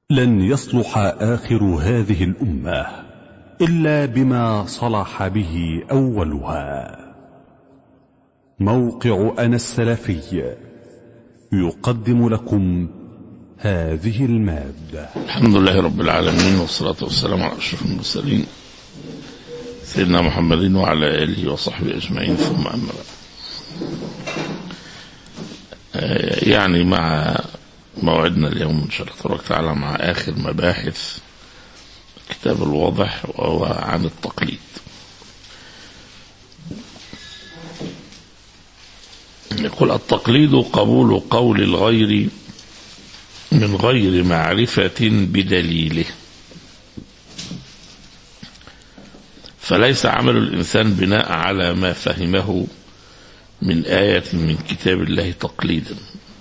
لن يصلح آخر هذه الأمة إلا بما صلح به أولها موقع أنا السلفي يقدم لكم هذه المادة الحمد لله رب العالمين والصلاة والسلام على أشرف المرسلين سيدنا محمد وعلى آله وصحبه أجمعين ثم أما بعد آه، يعني مع موعدنا اليوم إن شاء الله تبارك وتعالى مع آخر مباحث كتاب الواضح وهو عن التقليد يقول التقليد قبول قول الغير من غير معرفة بدليله فليس عمل الإنسان بناء على ما فهمه من آية من كتاب الله تقليدا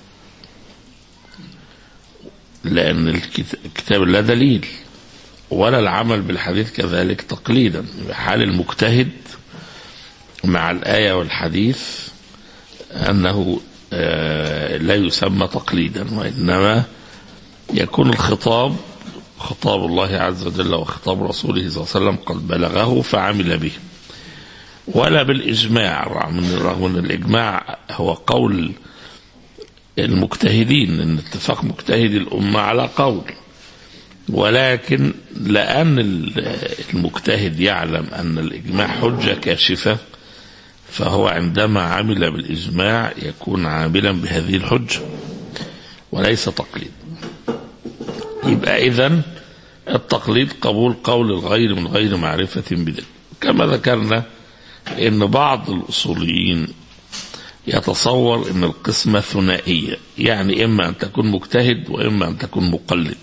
لأن الكتاب لا دليل ولا العمل بالحديث كذلك تقليدا حال المجتهد مع الآية والحديث أنه لا يسمى تقليدا وإنما يكون الخطاب خطاب الله عز وجل وخطاب رسوله صلى الله عليه وسلم قد بلغه فعمل به ولا بالإجماع رغم أن الإجماع هو قول المجتهدين ان اتفاق مجتهد الأمة على قول ولكن لأن المجتهد يعلم أن الإجماع حجة كاشفة فهو عندما عمل بالإجماع يكون عاملا بهذه الحجة وليس تقليد يبقى إذن التقليد قبول قول الغير من غير معرفة بدل كما ذكرنا ان بعض الأصوليين يتصور ان القسمة ثنائية يعني اما ان تكون مجتهد واما ان تكون مقلد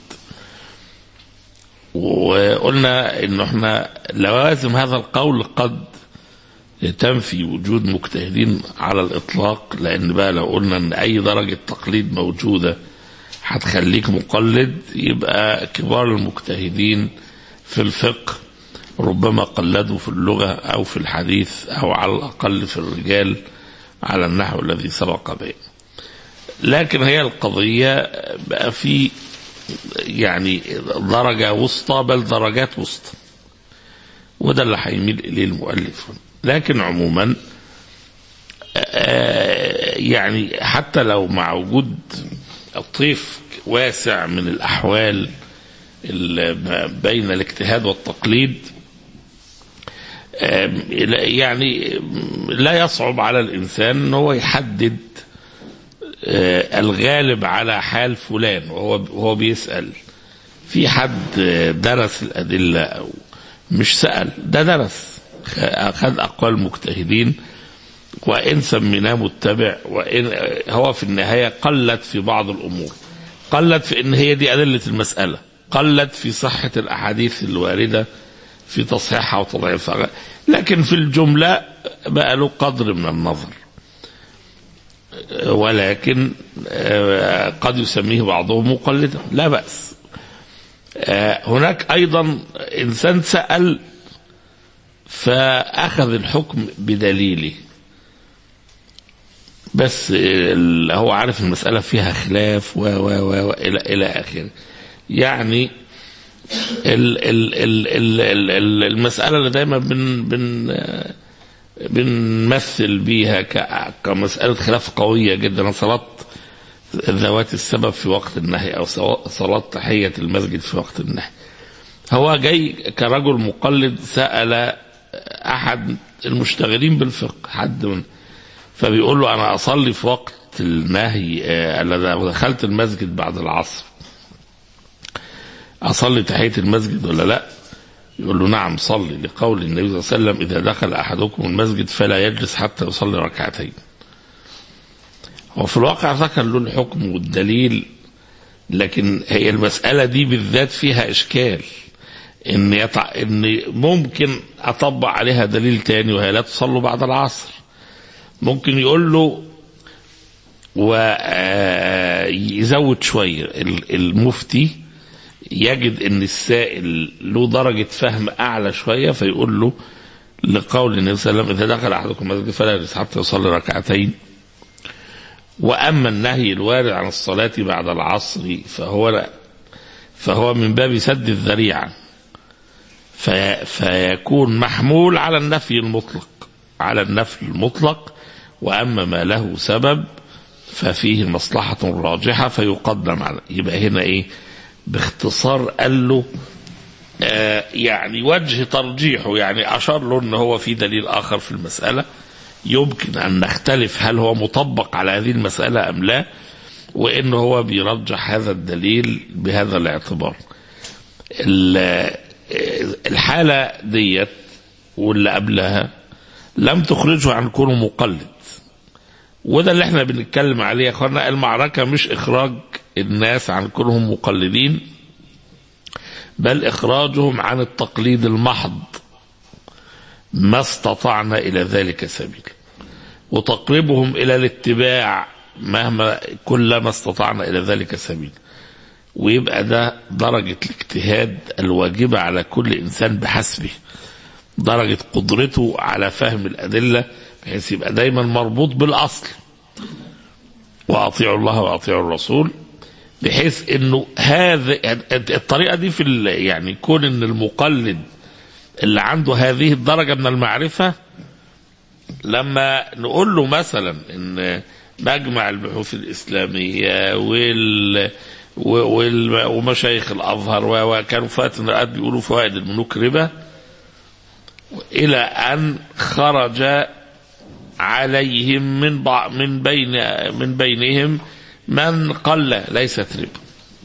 وقلنا ان احنا لوازم هذا القول قد تنفي وجود مجتهدين على الاطلاق لان بقى لو قلنا ان اي درجة تقليد موجودة هتخليك مقلد يبقى كبار المجتهدين في الفقه ربما قلدوا في اللغة او في الحديث او على الاقل في الرجال على النحو الذي سبق به لكن هي القضية بقى في يعني درجة وسطى بل درجات وسطى وده اللي هيميل إليه المؤلف لكن عموما يعني حتى لو مع وجود طيف واسع من الأحوال بين الاجتهاد والتقليد يعني لا يصعب على الإنسان أنه هو يحدد الغالب على حال فلان وهو وهو بيسأل في حد درس الأدلة أو مش سأل ده درس أخذ أقوال المجتهدين وإن سميناه متبع وإن هو في النهاية قلت في بعض الأمور قلت في إن هي دي أدلة المسألة قلت في صحة الأحاديث الواردة في تصحيحها وتضعيفها لكن في الجملة بقى له قدر من النظر ولكن قد يسميه بعضهم مقلدا لا بأس هناك أيضا إنسان سأل فأخذ الحكم بدليله بس هو عارف المسألة فيها خلاف و و و إلى إلى آخره يعني ال ال ال ال ال المسألة اللي دايما بن بن بنمثل بيها كمسألة خلاف قوية جدا صلاة ذوات السبب في وقت النهي أو صلاة تحية المسجد في وقت النهي هو جاي كرجل مقلد سأل أحد المشتغلين بالفقه حد من فبيقول له أنا أصلي في وقت النهي أنا دخلت المسجد بعد العصر أصلي تحية المسجد ولا لا يقول له نعم صلي لقول النبي صلى الله عليه وسلم إذا دخل أحدكم المسجد فلا يجلس حتى يصلي ركعتين وفي الواقع ذكر له الحكم والدليل لكن هي المسألة دي بالذات فيها إشكال إن, يطع... إن ممكن أطبق عليها دليل تاني وهي لا تصلوا بعد العصر ممكن يقول له ويزود شوية المفتي يجد ان السائل له درجة فهم اعلى شوية فيقول له لقول النبي صلى الله عليه وسلم اذا دخل احدكم المسجد فلا يجلس حتى يصلي ركعتين واما النهي الوارد عن الصلاة بعد العصر فهو لا فهو من باب سد الذريعة في فيكون محمول على النفي المطلق على النفي المطلق وأما ما له سبب ففيه مصلحة راجحة فيقدم على يبقى هنا إيه باختصار قال له آه يعني وجه ترجيحه يعني أشار له أن هو في دليل آخر في المسألة يمكن أن نختلف هل هو مطبق على هذه المسألة أم لا وأنه هو بيرجح هذا الدليل بهذا الاعتبار الحالة ديت واللي قبلها لم تخرجه عن كونه مقلد وده اللي احنا بنتكلم عليه يا اخوانا المعركة مش اخراج الناس عن كونهم مقلدين بل اخراجهم عن التقليد المحض ما استطعنا الى ذلك سبيل وتقربهم الى الاتباع مهما كلما استطعنا الى ذلك سبيل ويبقى ده درجة الاجتهاد الواجبة على كل إنسان بحسبه درجة قدرته على فهم الأدلة بحيث يبقى دايما مربوط بالأصل وأطيعوا الله وأطيعوا الرسول بحيث انه هذا الطريقه دي في يعني كون ان المقلد اللي عنده هذه الدرجه من المعرفه لما نقول له مثلا ان مجمع البحوث الاسلاميه وال ومشايخ الازهر وكانوا فات بيقولوا فوائد الملوك ربا الى ان خرج عليهم من من بين من بينهم من قل ليست ربا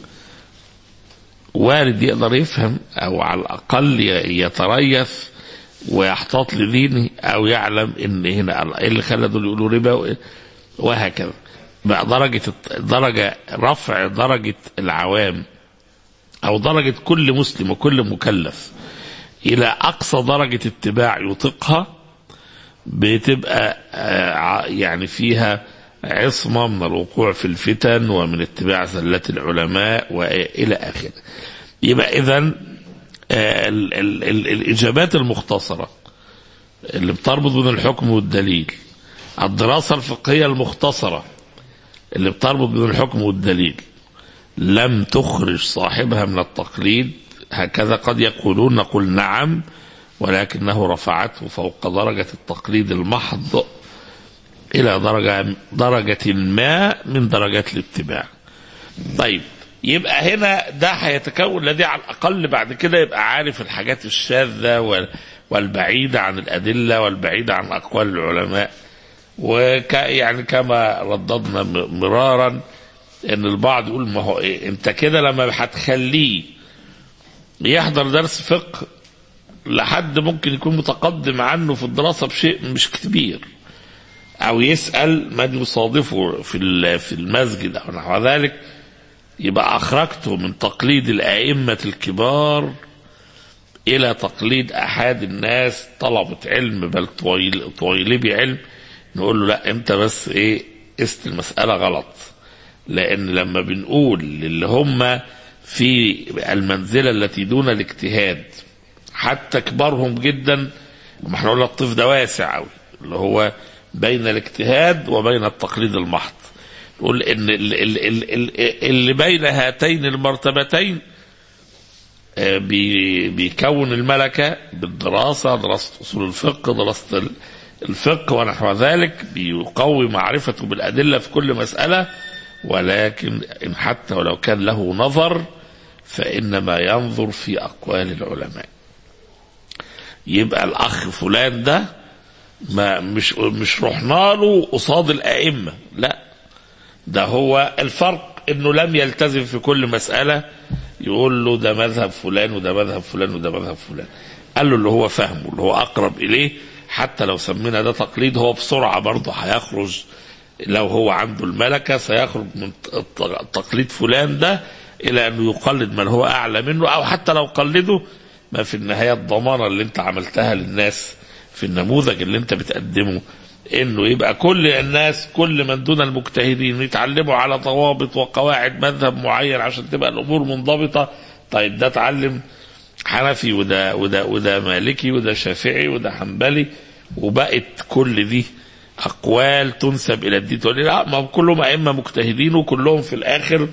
وارد يقدر يفهم او على الاقل يتريث ويحتاط لدينه او يعلم ان هنا ايه اللي خلى دول يقولوا ربا وهكذا بقى درجة درجة رفع درجة العوام أو درجة كل مسلم وكل مكلف إلى أقصى درجة اتباع يطيقها بتبقى يعني فيها عصمة من الوقوع في الفتن ومن اتباع زلات العلماء وإلى آخره يبقى إذا الإجابات المختصرة اللي بتربط بين الحكم والدليل الدراسة الفقهية المختصرة اللي بتربط بين الحكم والدليل لم تخرج صاحبها من التقليد هكذا قد يقولون نقول نعم ولكنه رفعته فوق درجة التقليد المحض إلى درجة درجة ما من درجات الاتباع. طيب يبقى هنا ده هيتكون الذي على الأقل بعد كده يبقى عارف الحاجات الشاذة والبعيدة عن الأدلة والبعيدة عن أقوال العلماء وك يعني كما رددنا مرارا ان البعض يقول ما هو إيه انت كده لما هتخليه يحضر درس فقه لحد ممكن يكون متقدم عنه في الدراسة بشيء مش كبير او يسأل من يصادفه في في المسجد او نحو ذلك يبقى اخرجته من تقليد الائمة الكبار الى تقليد احد الناس طلبة علم بل طويل طويلبي علم نقول له لا انت بس ايه قست المسألة غلط لان لما بنقول للي هم في المنزلة التي دون الاجتهاد حتى كبارهم جدا ما احنا قلنا الطيف ده واسع قوي اللي هو بين الاجتهاد وبين التقليد المحض نقول ان اللي بين هاتين المرتبتين بيكون الملكة بالدراسة دراسة أصول الفقه دراسة الفقه ونحو ذلك بيقوي معرفته بالأدلة في كل مسألة ولكن إن حتى ولو كان له نظر فإنما ينظر في أقوال العلماء يبقى الأخ فلان ده ما مش مش رحنا له قصاد الأئمة لا ده هو الفرق إنه لم يلتزم في كل مسألة يقول له ده مذهب فلان وده مذهب فلان وده مذهب فلان قال له اللي هو فهمه اللي هو أقرب إليه حتى لو سمينا ده تقليد هو بسرعة برضه هيخرج لو هو عنده الملكة سيخرج من تقليد فلان ده إلى أنه يقلد من هو أعلى منه أو حتى لو قلده ما في النهاية الضمانة اللي أنت عملتها للناس في النموذج اللي أنت بتقدمه انه يبقى كل الناس كل من دون المجتهدين يتعلموا على ضوابط وقواعد مذهب معين عشان تبقى الامور منضبطه طيب ده اتعلم حنفي وده وده وده مالكي وده شافعي وده حنبلي وبقت كل دي اقوال تنسب الى الدين تقول لي لا ما كلهم ائمه مجتهدين وكلهم في الاخر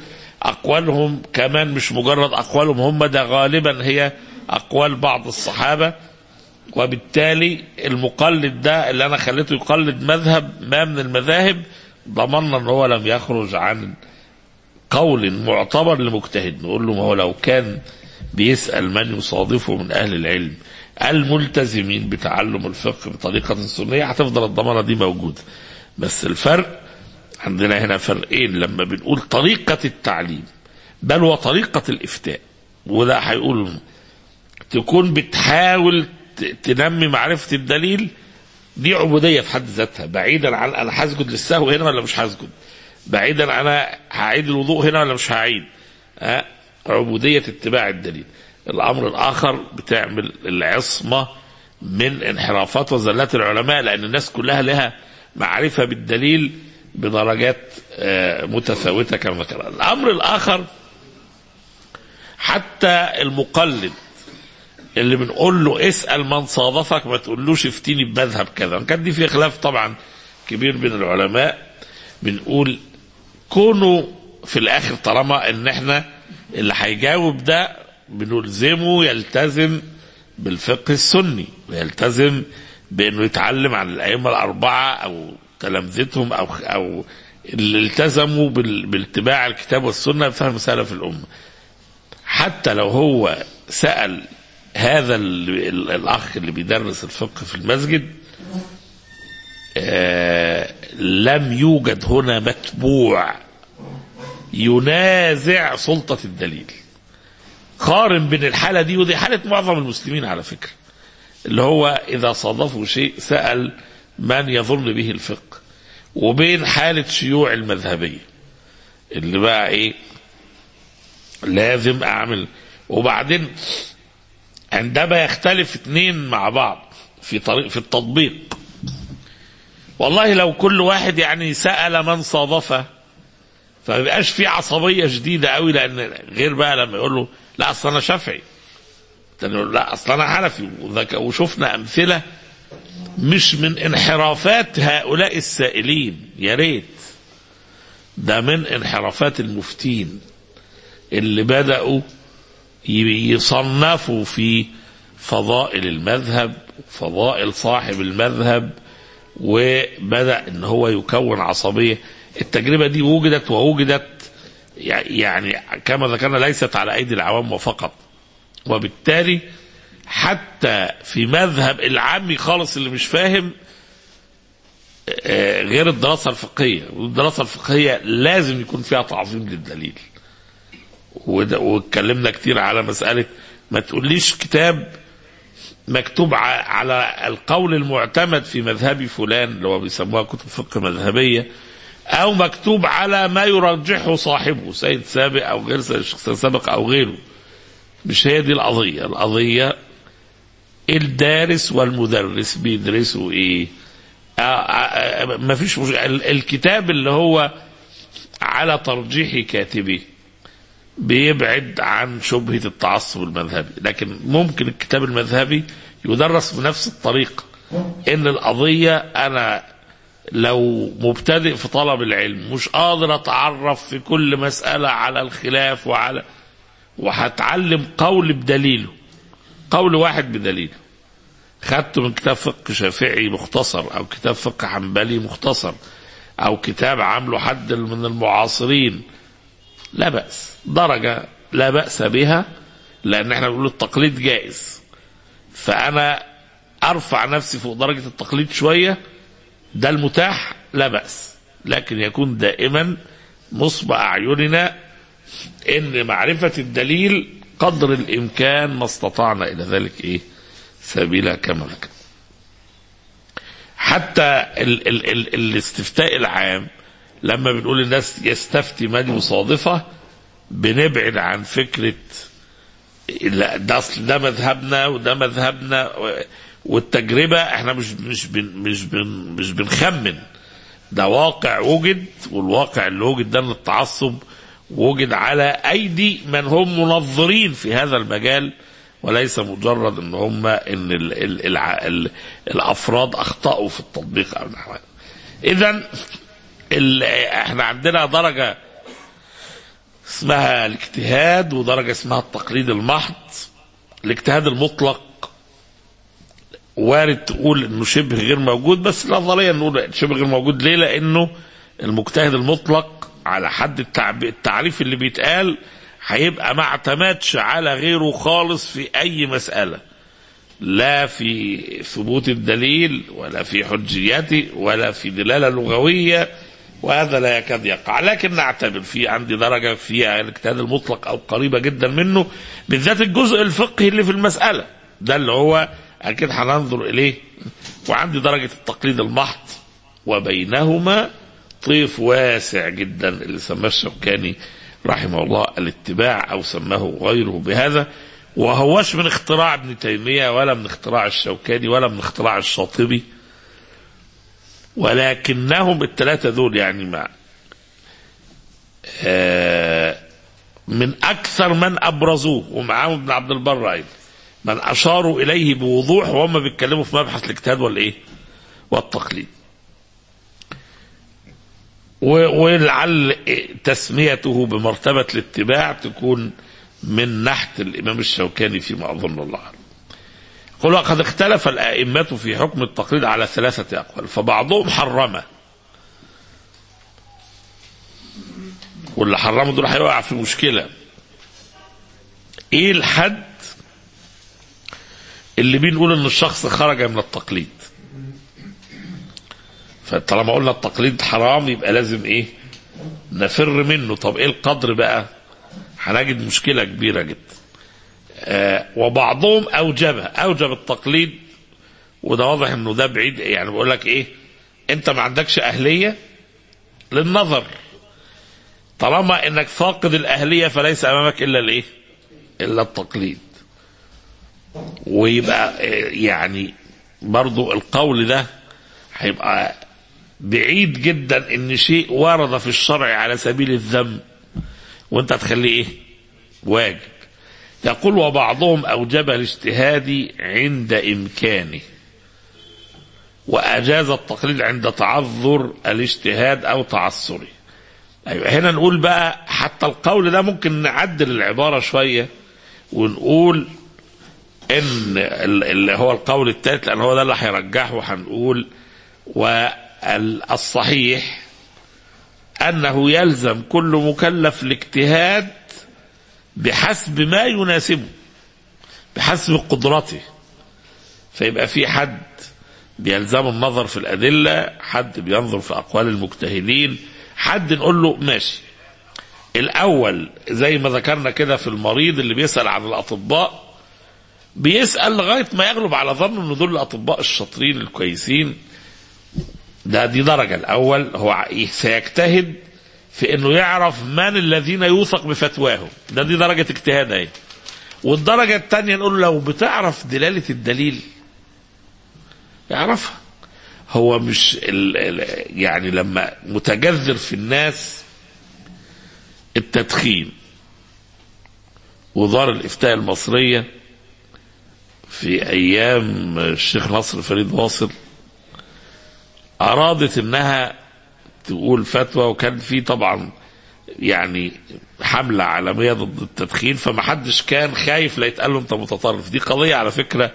أقوالهم كمان مش مجرد أقوالهم هم ده غالبا هي أقوال بعض الصحابة وبالتالي المقلد ده اللي أنا خليته يقلد مذهب ما من المذاهب ضمننا أن هو لم يخرج عن قول معتبر لمجتهد نقول له ما هو لو كان بيسأل من يصادفه من أهل العلم الملتزمين بتعلم الفقه بطريقة سنية هتفضل الضمانة دي موجودة بس الفرق عندنا هنا فرقين لما بنقول طريقة التعليم بل وطريقة الإفتاء وده هيقول تكون بتحاول ت- تنمي معرفة الدليل دي عبودية في حد ذاتها بعيدا عن أنا هسجد للسهو هنا ولا مش هسجد بعيدا أنا هعيد الوضوء هنا ولا مش هعيد أه؟ عبودية اتباع الدليل الأمر الآخر بتعمل العصمة من انحرافات وزلات العلماء لأن الناس كلها لها معرفة بالدليل بدرجات آه، متفاوتة كما ذكر الأمر الآخر حتى المقلد اللي بنقول له اسأل من صادفك ما تقولوش افتيني بمذهب كذا كان دي في خلاف طبعا كبير بين العلماء بنقول كونوا في الاخر طالما ان احنا اللي هيجاوب ده بنلزمه يلتزم بالفقه السني ويلتزم بانه يتعلم عن الائمه الاربعه او تلامذتهم او او اللي التزموا بال- باتباع الكتاب والسنه بفهم سلف الامه. حتى لو هو سال هذا ال- ال- الاخ اللي بيدرس الفقه في المسجد آه لم يوجد هنا متبوع ينازع سلطة الدليل قارن بين الحالة دي ودي حالة معظم المسلمين على فكرة اللي هو إذا صادفوا شيء سأل من يظن به الفقه وبين حالة شيوع المذهبية اللي بقى إيه لازم أعمل وبعدين عندما يختلف اثنين مع بعض في طريق في التطبيق والله لو كل واحد يعني سأل من صادفه فما بيبقاش في عصبيه شديده قوي لان غير بقى لما يقول له لا اصل انا شافعي تاني يقول لا اصل انا حنفي وذك- وشفنا امثله مش من انحرافات هؤلاء السائلين يا ريت ده من انحرافات المفتين اللي بدأوا ي- يصنفوا في فضائل المذهب فضائل صاحب المذهب وبدأ ان هو يكون عصبية التجربة دي وجدت ووجدت يع- يعني كما ذكرنا ليست على ايدي العوام وفقط وبالتالي حتى في مذهب العامي خالص اللي مش فاهم آه، غير الدراسة الفقهية والدراسة الفقهية لازم يكون فيها تعظيم للدليل وده- واتكلمنا كتير على مسألة ما تقوليش كتاب مكتوب ع- على القول المعتمد في مذهب فلان اللي هو بيسموها كتب فقه مذهبية أو مكتوب على ما يرجحه صاحبه سيد سابق أو غير سيد الشيخ سابق أو غيره مش هي دي القضية القضية الدارس والمدرس بيدرسوا ايه آه، آه، آه، ما فيش مش... ال- الكتاب اللي هو على ترجيح كاتبه بيبعد عن شبهة التعصب المذهبي لكن ممكن الكتاب المذهبي يدرس بنفس الطريقة ان القضية انا لو مبتدئ في طلب العلم مش قادر اتعرف في كل مسألة على الخلاف وعلى وهتعلم قول بدليله قول واحد بدليله خدته من كتاب فقه شافعي مختصر او كتاب فقه حنبلي مختصر او كتاب عامله حد من المعاصرين لا بأس درجة لا بأس بها لأن احنا بنقول التقليد جائز فأنا أرفع نفسي فوق درجة التقليد شوية ده المتاح لا بأس لكن يكون دائما نصب أعيننا إن معرفة الدليل قدر الإمكان ما استطعنا إلى ذلك إيه سبيلا كما ذكر حتى ال ال ال الاستفتاء العام لما بنقول الناس يستفتي من يصادفه بنبعد عن فكرة لا ده اصل ده مذهبنا وده مذهبنا و- والتجربة احنا مش مش بن مش بن مش بنخمن ده واقع وجد والواقع اللي وجد ده من التعصب وجد على ايدي من هم منظرين في هذا المجال وليس مجرد ان هم ان ال ال ال ال الافراد اخطاوا في التطبيق او نحو اذا ال- احنا عندنا درجه اسمها الاجتهاد ودرجة اسمها التقليد المحض الاجتهاد المطلق وارد تقول انه شبه غير موجود بس نظريا نقول شبه غير موجود ليه لانه المجتهد المطلق على حد التعب- التعريف اللي بيتقال هيبقى ما اعتمدش على غيره خالص في اي مسألة لا في ثبوت الدليل ولا في حجيته ولا في دلالة لغوية وهذا لا يكاد يقع لكن نعتبر في عندي درجة فيها الاجتهاد المطلق أو قريبة جدا منه بالذات الجزء الفقهي اللي في المسألة ده اللي هو أكيد هننظر إليه وعندي درجة التقليد المحض وبينهما طيف واسع جدا اللي سماه الشوكاني رحمه الله الاتباع أو سماه غيره بهذا وهوش من اختراع ابن تيمية ولا من اختراع الشوكاني ولا من اختراع الشاطبي ولكنهم الثلاثة دول يعني مع آه، من أكثر من أبرزوه ومعاهم ابن عبد البر أيضا من أشاروا إليه بوضوح وهم بيتكلموا في مبحث الاجتهاد والإيه والتقليد و- ولعل تسميته بمرتبة الاتباع تكون من نحت الإمام الشوكاني فيما أظن الله أعلم. قل وقد اختلف الأئمة في حكم التقليد على ثلاثة أقوال فبعضهم حرمه واللي حرمه دول هيقع في مشكلة ايه الحد اللي بنقول ان الشخص خرج من التقليد فطالما قلنا التقليد حرام يبقى لازم ايه نفر منه طب ايه القدر بقى هنجد مشكلة كبيرة جدا آه وبعضهم اوجبها اوجب التقليد وده واضح انه ده بعيد يعني بقول لك ايه انت ما عندكش اهلية للنظر طالما انك فاقد الاهلية فليس امامك الا الايه الا التقليد ويبقى آه، يعني برضو القول ده هيبقى بعيد جدا ان شيء ورد في الشرع على سبيل الذم وانت تخليه ايه واجب يقول وبعضهم اوجب الاجتهاد عند امكانه واجاز التقليد عند تعذر الاجتهاد او تعثره ايوه هنا نقول بقى حتى القول ده ممكن نعدل العباره شويه ونقول ان ال- اللي هو القول الثالث لان هو ده اللي هيرجحه هنقول والصحيح انه يلزم كل مكلف الاجتهاد بحسب ما يناسبه بحسب قدرته فيبقى في حد بيلزمه النظر في الأدلة حد بينظر في أقوال المجتهدين حد نقول له ماشي الأول زي ما ذكرنا كده في المريض اللي بيسأل عن الأطباء بيسأل لغاية ما يغلب على ظنه أن دول الأطباء الشاطرين الكويسين ده دي درجة الأول هو سيجتهد في أنه يعرف من الذين يوثق بفتواهم ده دي درجة اجتهاد اهي والدرجة الثانية نقول له لو بتعرف دلالة الدليل يعرفها هو مش ال ال يعني لما متجذر في الناس التدخين ودار الإفتاء المصرية في أيام الشيخ نصر فريد واصل أرادت إنها تقول فتوى وكان في طبعا يعني حملة عالمية ضد التدخين فمحدش كان خايف لا يتقال له أنت متطرف دي قضية على فكرة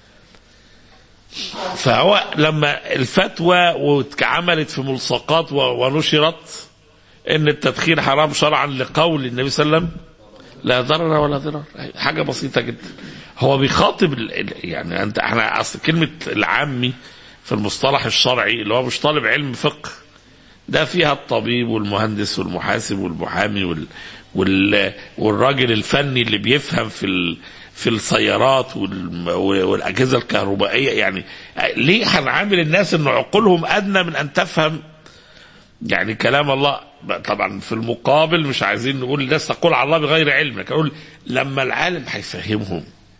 فهو لما الفتوى واتعملت في ملصقات ونشرت ان التدخين حرام شرعا لقول النبي صلى الله عليه وسلم لا ضرر ولا ضرار حاجه بسيطه جدا هو بيخاطب يعني انت احنا اصل كلمه العامي في المصطلح الشرعي اللي هو مش طالب علم فقه ده فيها الطبيب والمهندس والمحاسب والمحامي وال وال والراجل الفني اللي بيفهم في ال في السيارات والاجهزه الكهربائيه يعني ليه هنعامل الناس ان عقولهم ادنى من ان تفهم يعني كلام الله طبعا في المقابل مش عايزين نقول الناس تقول على الله بغير علم لكن اقول لما العالم هيفهمهم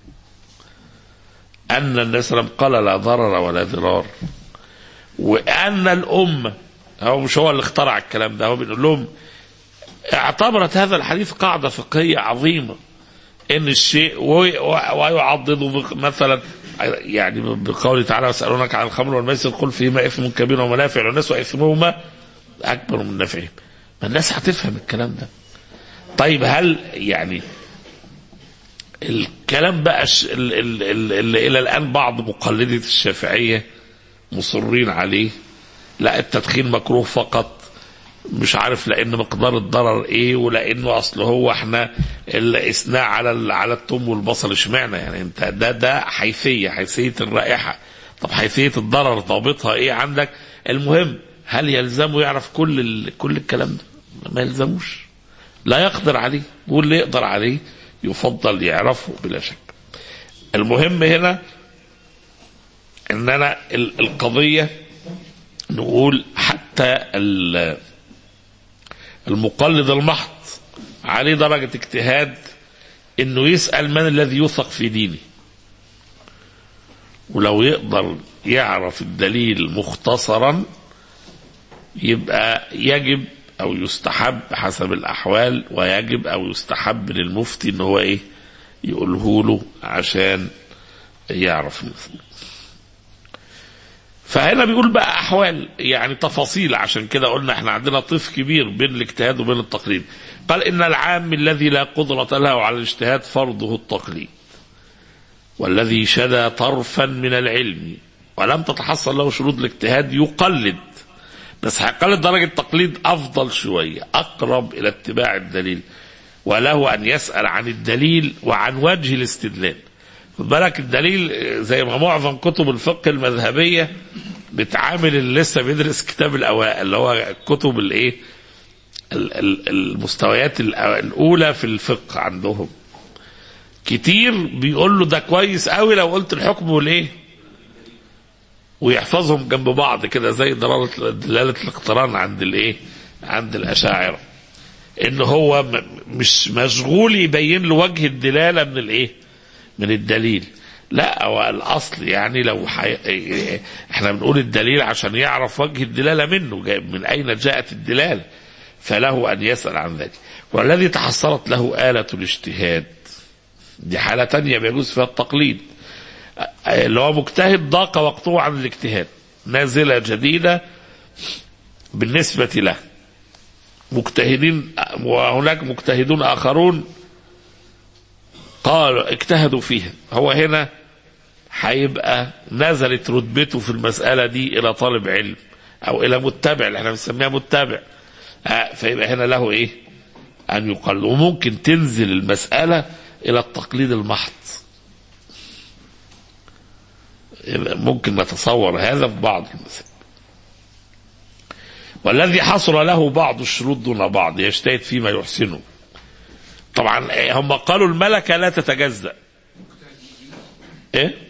ان النبي صلى الله عليه وسلم قال لا ضرر ولا ضرار وان الامه هو مش هو اللي اخترع الكلام ده هو بيقول لهم اعتبرت هذا الحديث قاعده فقهيه عظيمه ان الشيء ويعضده مثلا يعني بقوله تعالى يسالونك عن الخمر والميسر قل فيهما اثم كبير ومنافع للناس واثمهما اكبر من نفعهم ما الناس هتفهم الكلام ده طيب هل يعني الكلام بقى ال ال ال ال الى الان بعض مقلدة الشافعية مصرين عليه لا التدخين مكروه فقط مش عارف لان مقدار الضرر ايه ولانه اصل هو احنا الاثناء على على الثوم والبصل اشمعنى يعني انت ده ده حيثيه حيثيه الرائحه طب حيثيه الضرر ضابطها ايه عندك المهم هل يلزمه يعرف كل ال... كل الكلام ده ما يلزموش لا يقدر عليه واللي يقدر عليه يفضل يعرفه بلا شك المهم هنا ان انا القضيه نقول حتى المقلد المحض عليه درجة اجتهاد انه يسأل من الذي يوثق في دينه ولو يقدر يعرف الدليل مختصرا يبقى يجب او يستحب حسب الاحوال ويجب او يستحب للمفتي ان هو ايه يقوله له عشان يعرف المثل فهنا بيقول بقى احوال يعني تفاصيل عشان كده قلنا احنا عندنا طيف كبير بين الاجتهاد وبين التقليد قال ان العام الذي لا قدرة له على الاجتهاد فرضه التقليد والذي شدى طرفا من العلم ولم تتحصل له شروط الاجتهاد يقلد بس هيقلد درجة تقليد افضل شوية اقرب الى اتباع الدليل وله ان يسأل عن الدليل وعن وجه الاستدلال خد بالك الدليل زي ما معظم كتب الفقه المذهبيه بتعامل اللي لسه بيدرس كتاب الاوائل اللي هو كتب الايه المستويات الاولى في الفقه عندهم كتير بيقول له ده كويس قوي لو قلت الحكم والايه ويحفظهم جنب بعض كده زي دلاله دلاله الاقتران عند الايه عند الاشاعره ان هو مش مشغول يبين له وجه الدلاله من الايه من الدليل لا هو الاصل يعني لو حي... احنا بنقول الدليل عشان يعرف وجه الدلاله منه جاي من اين جاءت الدلاله فله ان يسال عن ذلك والذي تحصلت له آلة الاجتهاد دي حالة تانية بيجوز فيها التقليد اللي هو مجتهد ضاق وقته عن الاجتهاد نازلة جديدة بالنسبة له مجتهدين وهناك مجتهدون آخرون قالوا اجتهدوا فيها هو هنا هيبقى نزلت رتبته في المسألة دي إلى طالب علم أو إلى متبع اللي احنا بنسميها متبع آه فيبقى هنا له إيه؟ أن يقل وممكن تنزل المسألة إلى التقليد المحض ممكن نتصور هذا في بعض المسائل والذي حصل له بعض الشروط دون بعض يجتهد فيما يحسنه طبعا هم قالوا الملكة لا تتجزأ ايه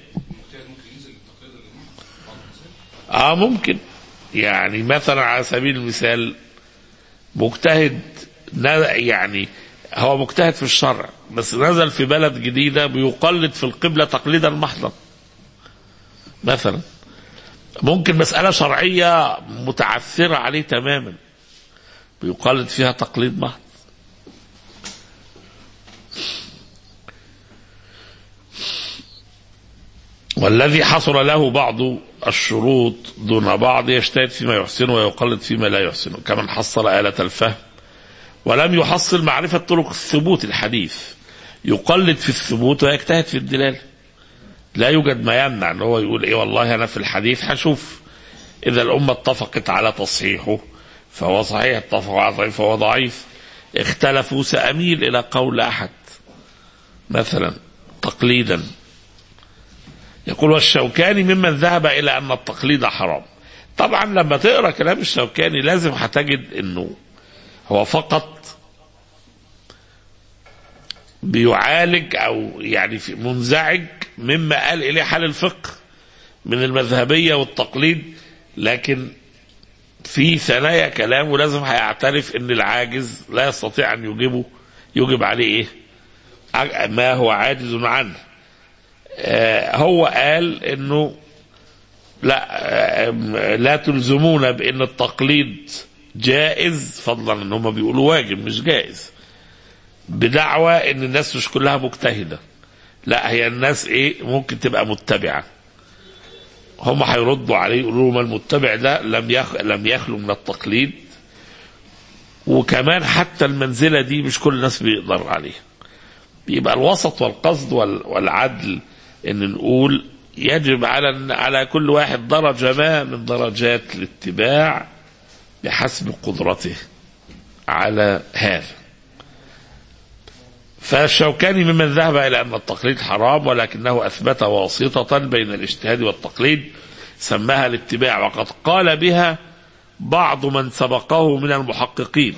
اه ممكن يعني مثلا على سبيل المثال مجتهد يعني هو مجتهد في الشرع بس نزل في بلد جديدة بيقلد في القبلة تقليدا محضا مثلا ممكن مسألة شرعية متعثرة عليه تماما بيقلد فيها تقليد محض والذي حصل له بعض الشروط دون بعض يجتهد فيما يحسنه ويقلد فيما لا يحسنه كمن حصل آلة الفهم ولم يحصل معرفة طرق الثبوت الحديث يقلد في الثبوت ويجتهد في الدلالة لا يوجد ما يمنع ان هو يقول ايه والله انا في الحديث هشوف اذا الامه اتفقت على تصحيحه فهو صحيح اتفقوا على ضعيف فهو ضعيف اختلفوا ساميل الى قول احد مثلا تقليدا يقول والشوكاني ممن ذهب الى ان التقليد حرام طبعا لما تقرا كلام الشوكاني لازم هتجد انه هو فقط بيعالج او يعني في منزعج مما قال اليه حال الفقه من المذهبيه والتقليد لكن في ثنايا كلامه لازم هيعترف ان العاجز لا يستطيع ان يجيبه يجب عليه ايه ما هو عاجز عنه آه هو قال انه لا آه لا تلزمونا بان التقليد جائز فضلا ان هم بيقولوا واجب مش جائز بدعوى ان الناس مش كلها مجتهده لا هي الناس ايه ممكن تبقى متبعه هم هيردوا عليه يقولوا ما المتبع ده لم يخ... لم يخلو من التقليد وكمان حتى المنزلة دي مش كل الناس بيقدر عليها بيبقى الوسط والقصد وال- والعدل ان نقول يجب على على كل واحد درجة ما من درجات الاتباع بحسب قدرته على هذا فالشوكاني ممن ذهب إلى أن التقليد حرام ولكنه أثبت واسطة بين الاجتهاد والتقليد سماها الاتباع وقد قال بها بعض من سبقه من المحققين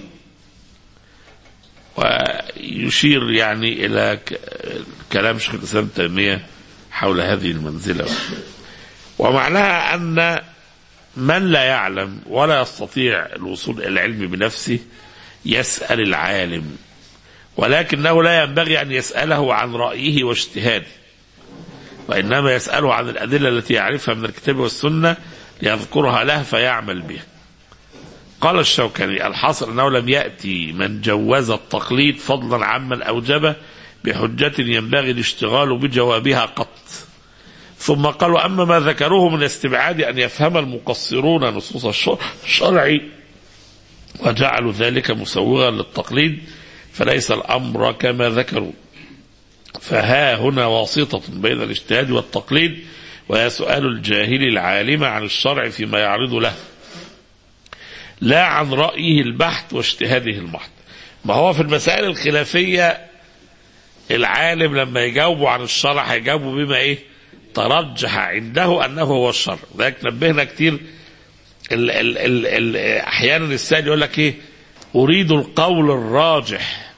ويشير يعني إلى ك- كلام شيخ الإسلام تيمية حول هذه المنزلة ومعناها أن من لا يعلم ولا يستطيع الوصول إلى العلم بنفسه يسأل العالم ولكنه لا ينبغي أن يسأله عن رأيه واجتهاده وإنما يسأله عن الأدلة التي يعرفها من الكتاب والسنة ليذكرها له فيعمل بها قال الشوكاني الحاصل أنه لم يأتي من جوز التقليد فضلا عمن أوجبه بحجة ينبغي الاشتغال بجوابها قط ثم قالوا أما ما ذكروه من استبعاد أن يفهم المقصرون نصوص الش- الشرع وجعلوا ذلك مسوغا للتقليد فليس الأمر كما ذكروا فها هنا واسطة بين الاجتهاد والتقليد وهي سؤال الجاهل العالم عن الشرع فيما يعرض له لا عن رأيه البحت واجتهاده المحض ما هو في المسائل الخلافية العالم لما يجاوبوا عن الشرع هيجاوبوا بما ايه ترجح عنده انه هو الشرع ذلك نبهنا كتير ال ال ال ال احيانا السائل يقول لك ايه اريد القول الراجح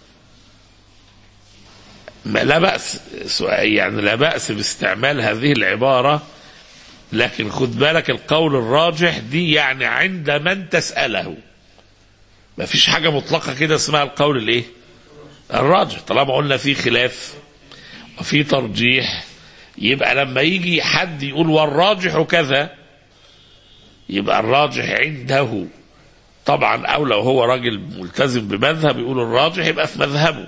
ما لا بأس سؤال- يعني لا بأس باستعمال هذه العبارة لكن خد بالك القول الراجح دي يعني عند من تسأله ما فيش حاجة مطلقة كده اسمها القول الايه الراجح طالما قلنا في خلاف وفي ترجيح يبقى لما يجي حد يقول والراجح كذا يبقى الراجح عنده طبعا او لو هو راجل ملتزم بمذهب يقول الراجح يبقى في مذهبه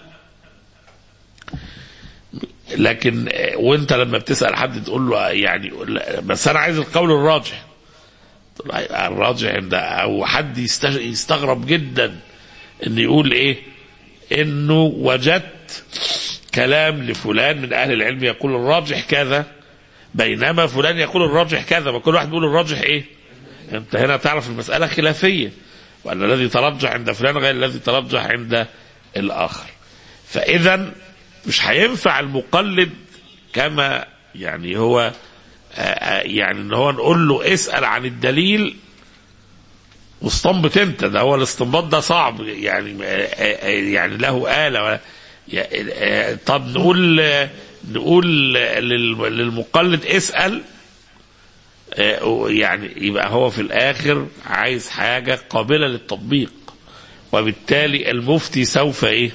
لكن آه، وانت لما بتسال حد تقول له يعني لا، بس انا عايز القول الراجح تقول له الراجح عند او حد يستغ- يستغرب جدا ان يقول ايه انه وجدت كلام لفلان من اهل العلم يقول الراجح كذا بينما فلان يقول الراجح كذا ما كل واحد بيقول الراجح ايه انت هنا تعرف المساله خلافيه وان الذي ترجح عند فلان غير الذي ترجح عند الاخر فاذا مش هينفع المقلد كما يعني هو آه، آه، يعني ان هو نقول له اسال عن الدليل واستنبط انت ده هو الاستنباط ده صعب يعني آه، آه، يعني له آلة ولا- يا- آه، طب نقول آه، نقول لل- للمقلد اسأل آه، يعني يبقى هو في الآخر عايز حاجة قابلة للتطبيق وبالتالي المفتي سوف ايه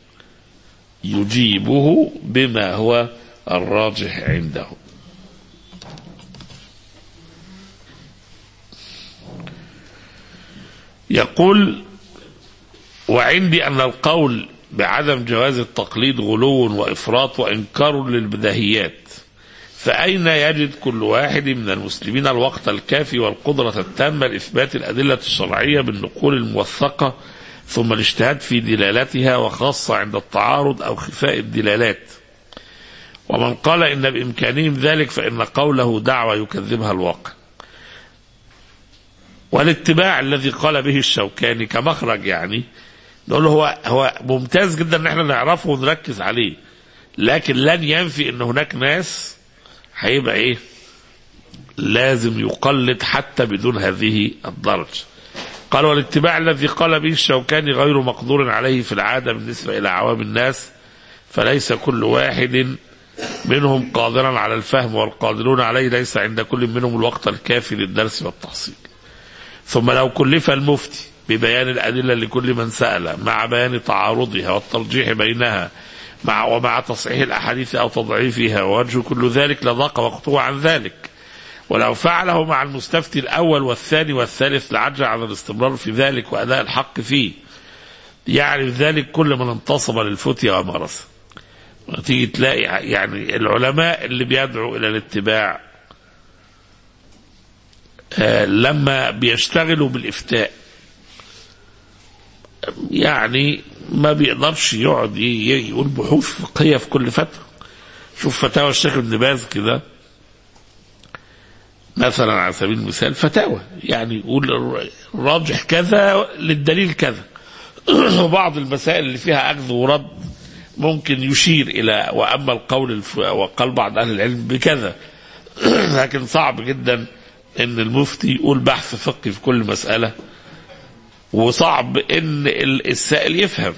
يجيبه بما هو الراجح عنده يقول وعندي أن القول بعدم جواز التقليد غلو وإفراط وإنكار للبديهيات فأين يجد كل واحد من المسلمين الوقت الكافي والقدرة التامة لإثبات الأدلة الشرعية بالنقول الموثقة ثم الاجتهاد في دلالتها وخاصة عند التعارض أو خفاء الدلالات ومن قال إن بإمكانهم ذلك فإن قوله دعوة يكذبها الواقع والاتباع الذي قال به الشوكاني كمخرج يعني نقول له هو هو ممتاز جدا ان احنا نعرفه ونركز عليه لكن لن ينفي ان هناك ناس هيبقى ايه لازم يقلد حتى بدون هذه الدرجة قال والاتباع الذي قال به الشوكاني غير مقدور عليه في العادة بالنسبة إلى عوام الناس فليس كل واحد منهم قادرا على الفهم والقادرون عليه ليس عند كل منهم الوقت الكافي للدرس والتحصيل ثم لو كلف المفتي ببيان الأدلة لكل من سأل مع بيان تعارضها والترجيح بينها مع ومع تصحيح الأحاديث أو تضعيفها ووجه كل ذلك لضاق وقته عن ذلك ولو فعله مع المستفتي الأول والثاني والثالث لعجل عن الاستمرار في ذلك وأداء الحق فيه يعرف ذلك كل من انتصب للفتية ومارسه وتيجي تلاقي يعني العلماء اللي بيدعوا إلى الاتباع آه، لما بيشتغلوا بالإفتاء يعني ما بيقدرش يقعد ي- يقول بحوث فقهيه في كل فتره شوف فتاوى الشيخ ابن باز كده مثلا على سبيل المثال فتاوى يعني يقول الر- الراجح كذا للدليل كذا وبعض المسائل اللي فيها اخذ ورد ممكن يشير الى واما القول الف... وقال بعض اهل العلم بكذا لكن صعب جدا ان المفتي يقول بحث فقهي في كل مساله وصعب ان ال- السائل يفهم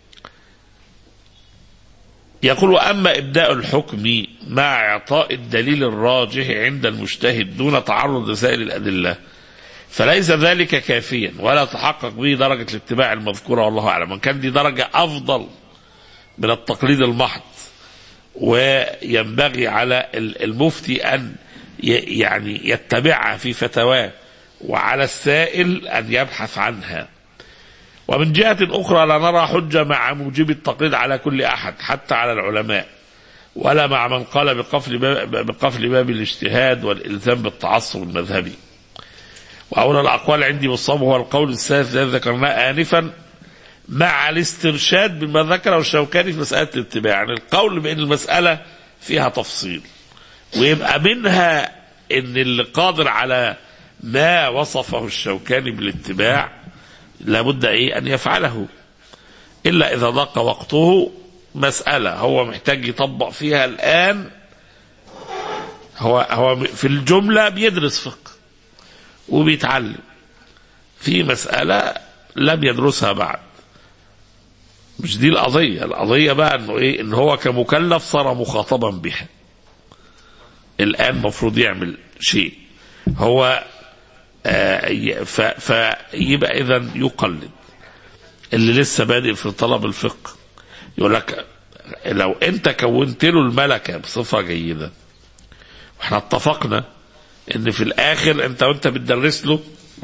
يقول واما ابداء الحكم مع اعطاء الدليل الراجح عند المجتهد دون تعرض لسائر الادله فليس ذلك كافيا ولا تحقق به درجه الاتباع المذكوره والله اعلم وان كان دي درجه افضل من التقليد المحض وينبغي على ال- المفتي ان ي- يعني يتبعها في فتواه وعلى السائل ان يبحث عنها ومن جهة أخرى لا نرى حجة مع موجب التقليد على كل أحد حتى على العلماء ولا مع من قال بقفل باب, بقفل باب الاجتهاد والإلزام بالتعصب المذهبي وأولى الأقوال عندي والصواب هو القول الثالث الذي ذكرناه آنفا مع الاسترشاد بما ذكره الشوكاني في مسألة الاتباع يعني القول بأن المسألة فيها تفصيل ويبقى منها ان اللي قادر على ما وصفه الشوكاني بالاتباع لابد ايه ان يفعله الا اذا ضاق وقته مسألة هو محتاج يطبق فيها الان هو هو في الجملة بيدرس فقه وبيتعلم في مسألة لم يدرسها بعد مش دي القضية القضية بقى انه ايه ان هو كمكلف صار مخاطبا بها الان مفروض يعمل شيء هو آه ي- ف- فيبقى اذا يقلد اللي لسه بادئ في طلب الفقه يقول لك لو انت كونت له الملكه بصفه جيده واحنا اتفقنا ان في الاخر انت وانت بتدرس له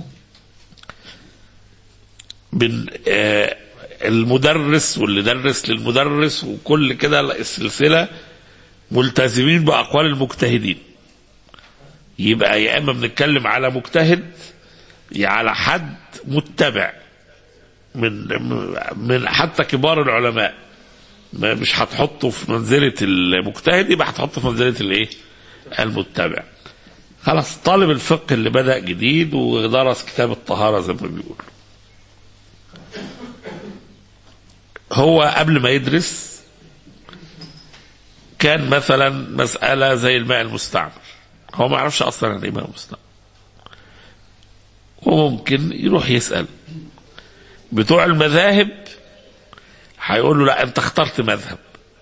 بن آه المدرس واللي درس للمدرس وكل كده السلسله ملتزمين باقوال المجتهدين يبقى يا اما بنتكلم على مجتهد يا على حد متبع من من حتى كبار العلماء ما مش هتحطه في منزله المجتهد يبقى هتحطه في منزله الايه؟ المتبع. خلاص طالب الفقه اللي بدا جديد ودرس كتاب الطهاره زي ما بيقولوا. هو قبل ما يدرس كان مثلا مساله زي الماء المستعمل. هو ما يعرفش اصلا عن ايه ماء مستعمل. وممكن يروح يسال بتوع المذاهب هيقول له لا انت اخترت مذهب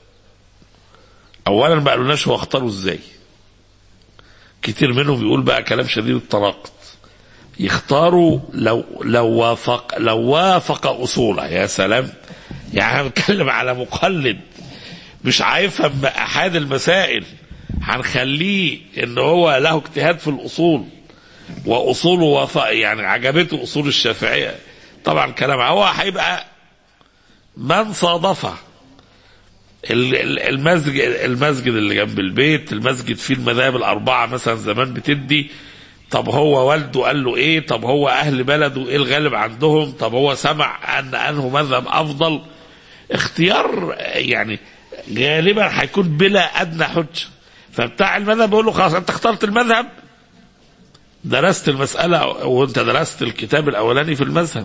اولا ما قالولناش هو اختاره ازاي كتير منهم يقول بقى كلام شديد التناقض يختاروا لو لو وافق لو وافق اصوله يا سلام يعني هنتكلم على مقلد مش هيفهم احد المسائل هنخليه ان هو له اجتهاد في الاصول واصوله وافق يعني عجبته اصول الشافعيه طبعا كلام هو هيبقى من صادفه ال- ال- المسجد المسجد اللي جنب البيت المسجد فيه المذاهب الاربعه مثلا زمان بتدي طب هو والده قال له ايه طب هو اهل بلده ايه الغالب عندهم طب هو سمع ان انه مذهب افضل اختيار يعني غالبا هيكون بلا ادنى حجه فبتاع المذهب بيقول له خلاص انت اخترت المذهب درست المساله وانت درست الكتاب الاولاني في المذهب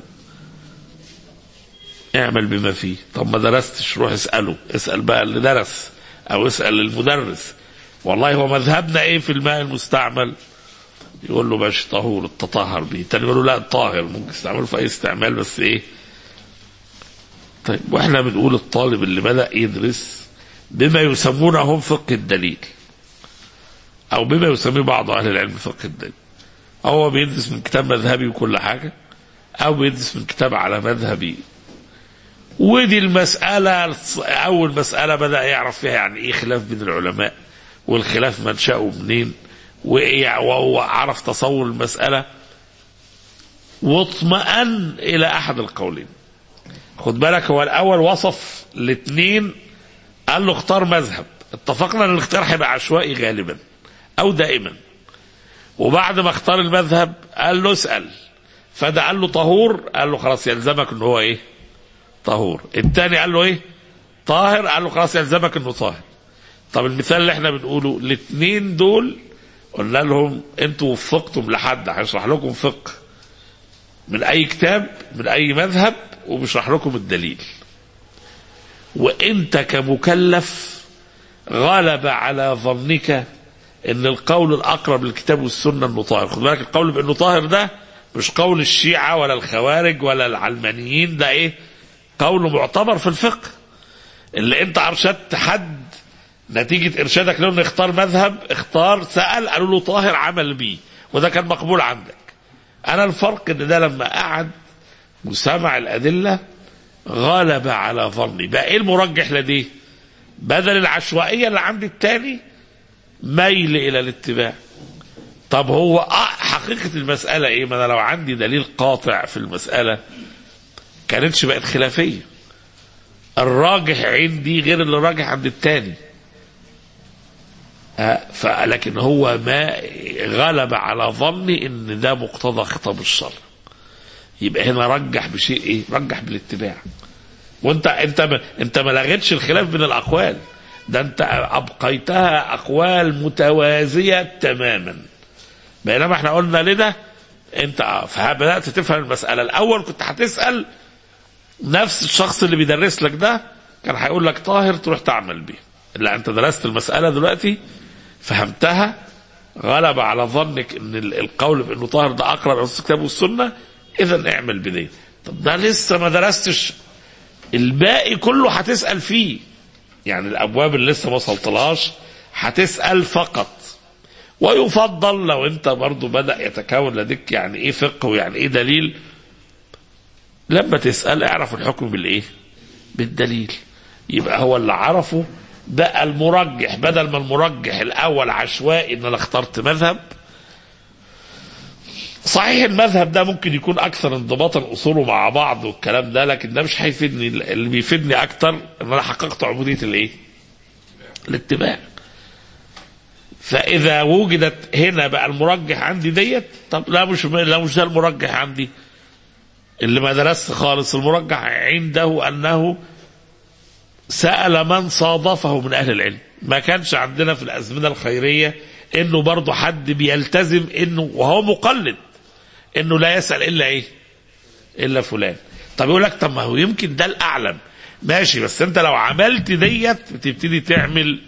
اعمل بما فيه طب ما درستش روح اساله اسال بقى اللي درس او اسال المدرس والله هو مذهبنا ايه في الماء المستعمل يقول له ماشي طهور التطهر به تاني يقول له لا طاهر ممكن تستعمله في اي استعمال بس ايه طيب واحنا بنقول الطالب اللي بدا يدرس بما يسمونه هم فقه الدليل او بما يسميه بعض اهل العلم فقه الدليل هو بيدرس من كتاب مذهبي وكل حاجه او بيدرس من كتاب على مذهبي ودي المسألة أول مسألة بدأ يعرف فيها يعني إيه خلاف بين العلماء والخلاف منشأه منين وإيه وهو عرف تصور المسألة واطمأن إلى أحد القولين خد بالك هو الأول وصف الاثنين قال له اختار مذهب اتفقنا ان الاختيار هيبقى عشوائي غالبا او دائما وبعد ما اختار المذهب قال له اسال فده قال له طهور قال له خلاص يلزمك ان هو ايه طهور الثاني قال له ايه طاهر قال له خلاص يلزمك انه طاهر طب المثال اللي احنا بنقوله الاثنين دول قلنا لهم انتوا وفقتم لحد هيشرح لكم فقه من اي كتاب من اي مذهب وبيشرح لكم الدليل وانت كمكلف غلب على ظنك ان القول الاقرب للكتاب والسنه انه طاهر خد بالك القول بانه طاهر ده مش قول الشيعه ولا الخوارج ولا العلمانيين ده ايه قول معتبر في الفقه اللي انت ارشدت حد نتيجة إرشادك له إنه يختار مذهب اختار سأل قالوا له طاهر عمل بيه وده كان مقبول عندك أنا الفرق إن ده لما قعد وسمع الأدلة غلب على ظني بقى إيه المرجح لديه بدل العشوائية اللي عند التاني ميل إلى الاتباع طب هو آه حقيقة المسألة إيه ما أنا لو عندي دليل قاطع في المسألة كانتش بقت خلافية الراجح عندي غير اللي راجح عند التاني فلكن هو ما غلب على ظني ان ده مقتضى خطاب الشرع يبقى هنا رجح بشيء ايه رجح بالاتباع وانت انت ما انت ما لغيتش الخلاف بين الاقوال ده انت ابقيتها اقوال متوازيه تماما بينما احنا قلنا لده انت بدات تفهم المساله الاول كنت هتسال نفس الشخص اللي بيدرس لك ده كان هيقول لك طاهر تروح تعمل بيه لا انت درست المساله دلوقتي فهمتها غلب على ظنك ان القول بانه طاهر ده اقرب على الكتاب والسنه اذا اعمل بديه طب ده لسه ما درستش الباقي كله هتسال فيه يعني الابواب اللي لسه ما وصلتلهاش هتسال فقط ويفضل لو انت برضو بدا يتكون لديك يعني ايه فقه ويعني ايه دليل لما تسال اعرف الحكم بالايه بالدليل يبقى هو اللي عرفه بقى المرجح بدل ما المرجح الاول عشوائي ان انا اخترت مذهب صحيح المذهب ده ممكن يكون اكثر انضباطا اصوله مع بعض والكلام ده لكن ده مش هيفيدني اللي بيفيدني اكتر ان انا حققت عبوديه الايه؟ الاتباع. فاذا وجدت هنا بقى المرجح عندي ديت طب لا مش لا مش ده المرجح عندي اللي ما درست خالص المرجح عنده انه سأل من صادفه من أهل العلم ما كانش عندنا في الأزمنة الخيرية إنه برضه حد بيلتزم إنه وهو مقلد إنه لا يسأل إلا إيه إلا فلان طب يقول لك طب ما هو يمكن ده الأعلم ماشي بس أنت لو عملت ديت بتبتدي تعمل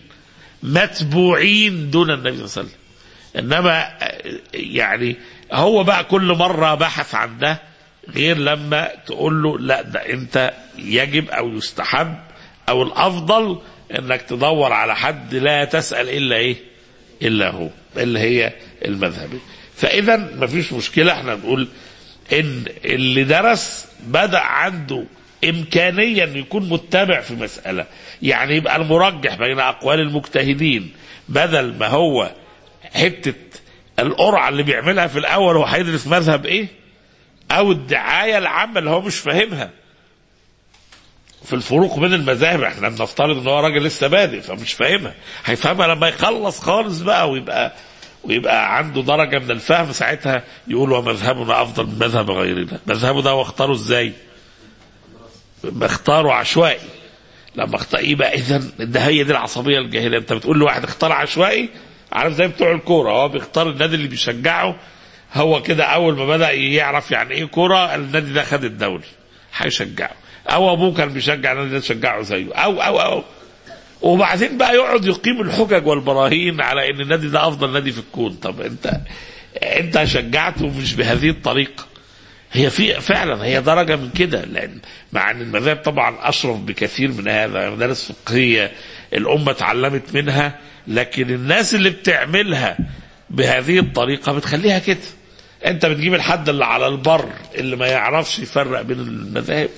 متبوعين دون النبي صلى الله عليه وسلم إنما يعني هو بقى كل مرة بحث عن ده غير لما تقول له لا ده أنت يجب أو يستحب او الافضل انك تدور على حد لا تسال الا ايه الا هو اللي هي المذهبي فاذا مفيش مشكله احنا نقول ان اللي درس بدا عنده امكانيه ان يكون متبع في مساله يعني يبقى المرجح بين اقوال المجتهدين بدل ما هو حته القرعه اللي بيعملها في الاول هو هيدرس مذهب ايه او الدعايه العامه اللي هو مش فاهمها في الفروق بين المذاهب احنا بنفترض ان هو راجل لسه بادئ فمش فاهمها هيفهمها لما يخلص خالص بقى ويبقى ويبقى عنده درجه من الفهم ساعتها يقول ومذهبنا افضل من مذهب غيرنا مذهبه ده واختاره ازاي بختاره عشوائي لما اختار يبقى اذا ده هي دي العصبيه الجاهليه انت بتقول لواحد اختار عشوائي عارف زي بتوع الكوره هو بيختار النادي اللي بيشجعه هو كده اول ما بدا يعرف يعني ايه كوره النادي ده خد الدوري هيشجعه او ابوه كان بيشجع النادي ده شجعه زيه او او او وبعدين بقى يقعد يقيم الحجج والبراهين على ان النادي ده افضل نادي في الكون طب انت انت شجعته مش بهذه الطريقه هي في فعلا هي درجه من كده لان مع ان المذاهب طبعا اشرف بكثير من هذا مدارس فقهيه الامه اتعلمت منها لكن الناس اللي بتعملها بهذه الطريقه بتخليها كده انت بتجيب الحد اللي على البر اللي ما يعرفش يفرق بين المذاهب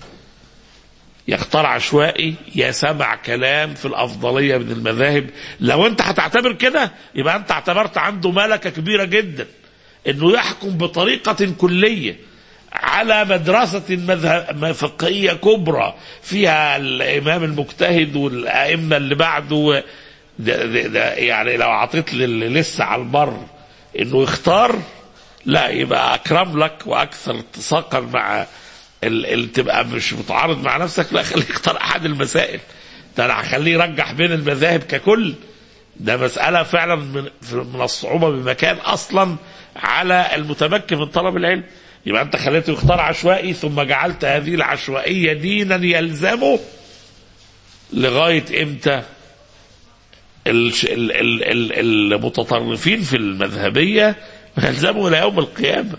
يختار عشوائي يا سمع كلام في الأفضلية من المذاهب لو أنت هتعتبر كده يبقى أنت اعتبرت عنده ملكة كبيرة جدا أنه يحكم بطريقة كلية على مدرسة مذهب فقهية كبرى فيها الإمام المجتهد والأئمة اللي بعده ده ده ده يعني لو أعطيت للي لسه على البر أنه يختار لا يبقى أكرم لك وأكثر اتساقا مع ال... ال... تبقى مش متعارض مع نفسك لا خليه يختار احد المسائل ده انا هخليه يرجح بين المذاهب ككل ده مسألة فعلا من, من الصعوبة بمكان أصلا على المتمكن من طلب العلم يبقى أنت خليته يختار عشوائي ثم جعلت هذه العشوائية دينا يلزمه لغاية إمتى الش- ال- ال- ال- المتطرفين في المذهبية يلزموا إلى يوم القيامة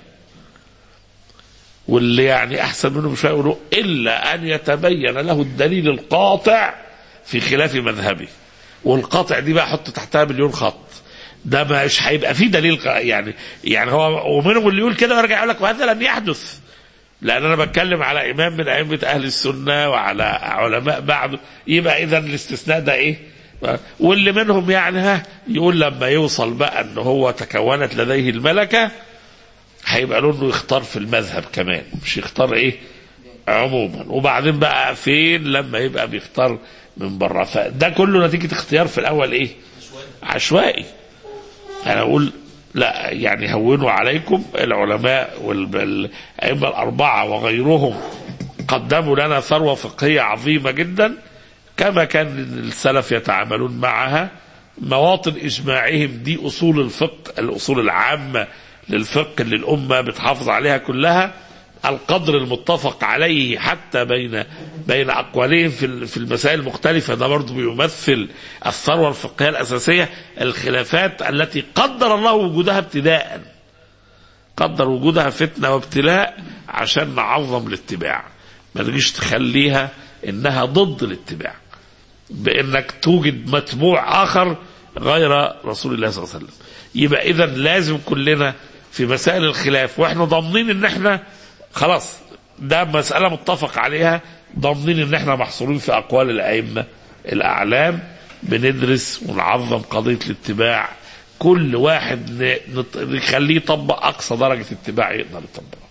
واللي يعني أحسن منهم شوية يقولوا إلا أن يتبين له الدليل القاطع في خلاف مذهبه والقاطع دي بقى حط تحتها مليون خط ده مش هيبقى فيه دليل ق- يعني يعني هو ومنهم اللي يقول كده ويرجع يقول لك وهذا لم يحدث لان انا بتكلم على امام من ائمه اهل السنه وعلى علماء بعده يبقى اذا الاستثناء ده ايه؟ واللي منهم يعني ها يقول لما يوصل بقى ان هو تكونت لديه الملكه هيبقى له انه يختار في المذهب كمان مش يختار ايه؟ عموما وبعدين بقى فين لما يبقى بيختار من بره فده كله نتيجه اختيار في الاول ايه؟ عشوائي انا اقول لا يعني هونوا عليكم العلماء والائمه الاربعه وغيرهم قدموا لنا ثروه فقهيه عظيمه جدا كما كان السلف يتعاملون معها مواطن اجماعهم دي اصول الفقه الاصول العامه للفقه اللي الامه بتحافظ عليها كلها القدر المتفق عليه حتى بين بين اقوالهم في في المسائل المختلفه ده برضه بيمثل الثروه الفقهيه الاساسيه الخلافات التي قدر الله وجودها ابتداء قدر وجودها فتنه وابتلاء عشان نعظم الاتباع ما تجيش تخليها انها ضد الاتباع بانك توجد متبوع اخر غير رسول الله صلى الله عليه وسلم يبقى اذا لازم كلنا في مسائل الخلاف واحنا ضامنين ان احنا خلاص ده مسألة متفق عليها ضامنين ان احنا محصورين في اقوال الائمة الاعلام بندرس ونعظم قضية الاتباع كل واحد ن- نط- نخليه يطبق اقصى درجة اتباع يقدر يطبقها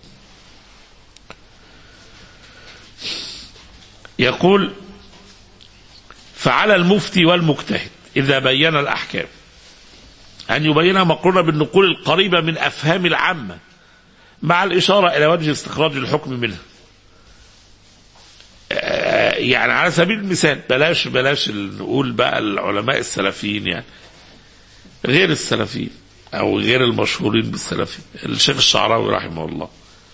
يقول فعلى المفتي والمجتهد إذا بين الأحكام أن يبينها مقرونة بالنقول القريبة من أفهام العامة مع الإشارة إلى وجه استخراج الحكم منها آه، يعني على سبيل المثال بلاش بلاش نقول بقى العلماء السلفيين يعني غير السلفيين أو غير المشهورين بالسلفيين الشيخ الشعراوي رحمه الله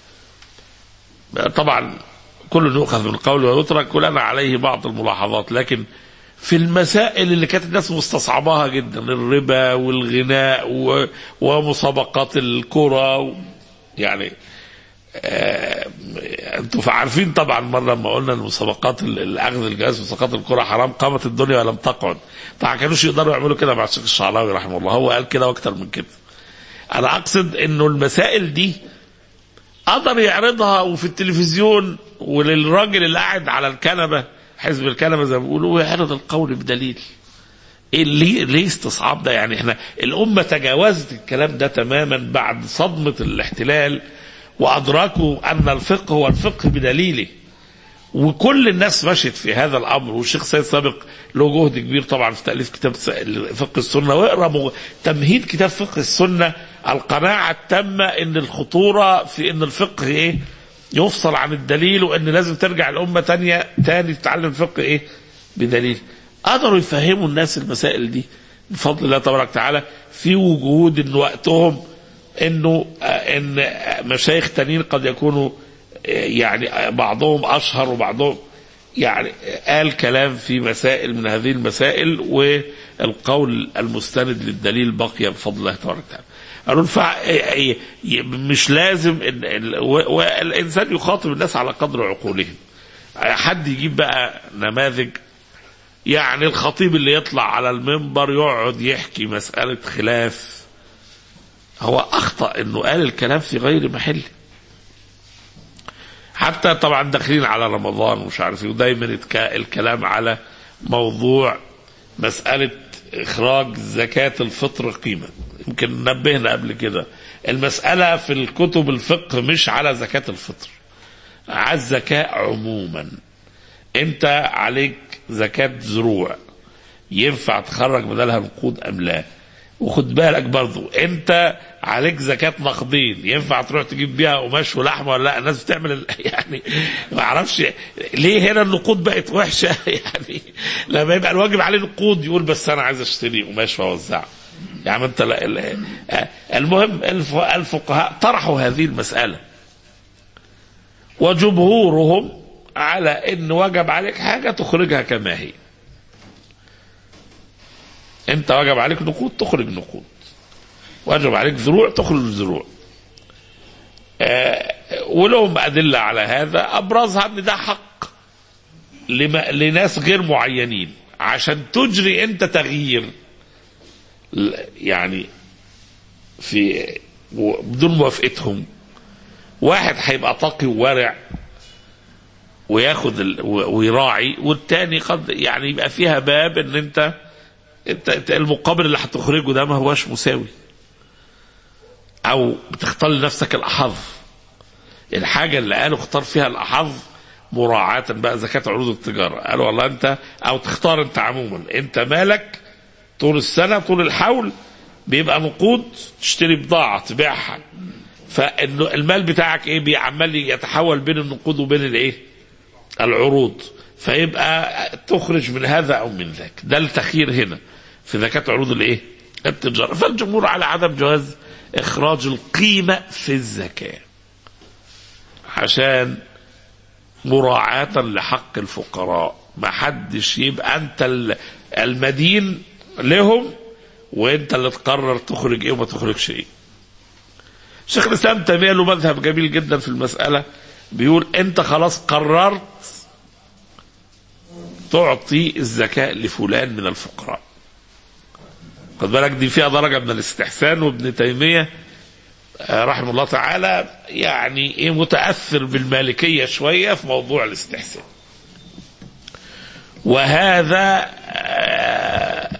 طبعا كل يؤخذ من القول ويترك ولنا عليه بعض الملاحظات لكن في المسائل اللي كانت الناس مستصعباها جدا الربا والغناء و- ومسابقات الكرة و- يعني آه، انتوا عارفين طبعا مره لما قلنا المسابقات ال- الاخذ الجواز مسابقات الكره حرام قامت الدنيا ولم تقعد طبعا كانوش يقدروا يعملوا كده مع الشيخ الشعراوي رحمه الله هو قال كده واكتر من كده انا اقصد انه المسائل دي قدر يعرضها وفي التلفزيون وللراجل اللي قاعد على الكنبه حزب الكنبه زي ما بيقولوا يعرض القول بدليل ايه ليه ليه استصعاب ده يعني احنا الامه تجاوزت الكلام ده تماما بعد صدمه الاحتلال وادركوا ان الفقه هو الفقه بدليله وكل الناس مشت في هذا الامر والشيخ سيد سابق له جهد كبير طبعا في تاليف كتاب س- فقه السنه واقرا مغ- تمهيد كتاب فقه السنه القناعه التامه ان الخطوره في ان الفقه ايه يفصل عن الدليل وان لازم ترجع الامه تانية تاني تتعلم الفقه ايه بدليل قدروا يفهموا الناس المسائل دي بفضل الله تبارك وتعالى في وجود ان وقتهم انه آه، ان آه، مشايخ تانيين قد يكونوا آه، يعني آه، بعضهم اشهر وبعضهم يعني آه، قال كلام في مسائل من هذه المسائل والقول المستند للدليل بقي بفضل الله تبارك وتعالى. قالوا ينفع آه، آه، مش لازم إن- ال- و- والانسان يخاطب الناس على قدر عقولهم. آه، حد يجيب بقى نماذج يعني الخطيب اللي يطلع على المنبر يقعد يحكي مسألة خلاف هو أخطأ أنه قال الكلام في غير محله حتى طبعا داخلين على رمضان ومش عارف ايه ودايما يتك- الكلام على موضوع مسألة إخراج زكاة الفطر قيمة يمكن نبهنا قبل كده المسألة في الكتب الفقه مش على زكاة الفطر على الزكاة عموما انت عليك زكاة زروع ينفع تخرج بدلها نقود ام لا وخد بالك برضو انت عليك زكاة نقدين ينفع تروح تجيب بيها قماش ولحمة ولا لا الناس بتعمل ال- يعني ما اعرفش ليه هنا النقود بقت وحشة يعني لما يبقى الواجب عليه نقود يقول بس انا عايز اشتري قماش واوزعه يا عم انت لا لا- المهم الف- الفقهاء طرحوا هذه المسألة وجمهورهم على ان وجب عليك حاجة تخرجها كما هي انت وجب عليك نقود تخرج نقود وجب عليك ذروع تخرج ذروع آه، ولهم أدلة على هذا أبرزها أن ده حق لما لناس غير معينين عشان تجري أنت تغيير ل- يعني في و- بدون موافقتهم واحد هيبقى تقي وورع وياخد ال... و- ويراعي والتاني قد يعني يبقى فيها باب ان انت انت انت المقابل اللي هتخرجه ده ما هوش مساوي او بتختار لنفسك الاحظ الحاجه اللي قالوا اختار فيها الاحظ مراعاة بقى زكاة عروض التجارة قالوا والله انت او تختار انت عموما انت مالك طول السنة طول الحول بيبقى نقود تشتري بضاعة تبيعها فانه المال بتاعك ايه بيعمل يتحول بين النقود وبين الايه العروض فيبقى تخرج من هذا او من ذاك ده التخيير هنا في زكاة عروض الايه التجارة فالجمهور على عدم جواز اخراج القيمة في الزكاة عشان مراعاة لحق الفقراء ما حدش يبقى انت ال- المدين لهم وانت اللي تقرر تخرج ايه وما تخرجش ايه شيخ الاسلام تيميه له مذهب جميل جدا في المساله بيقول انت خلاص قررت تعطي الزكاه لفلان من الفقراء خد بالك دي فيها درجه من الاستحسان وابن تيميه آه، رحمه الله تعالى يعني ايه متاثر بالمالكيه شويه في موضوع الاستحسان وهذا آه،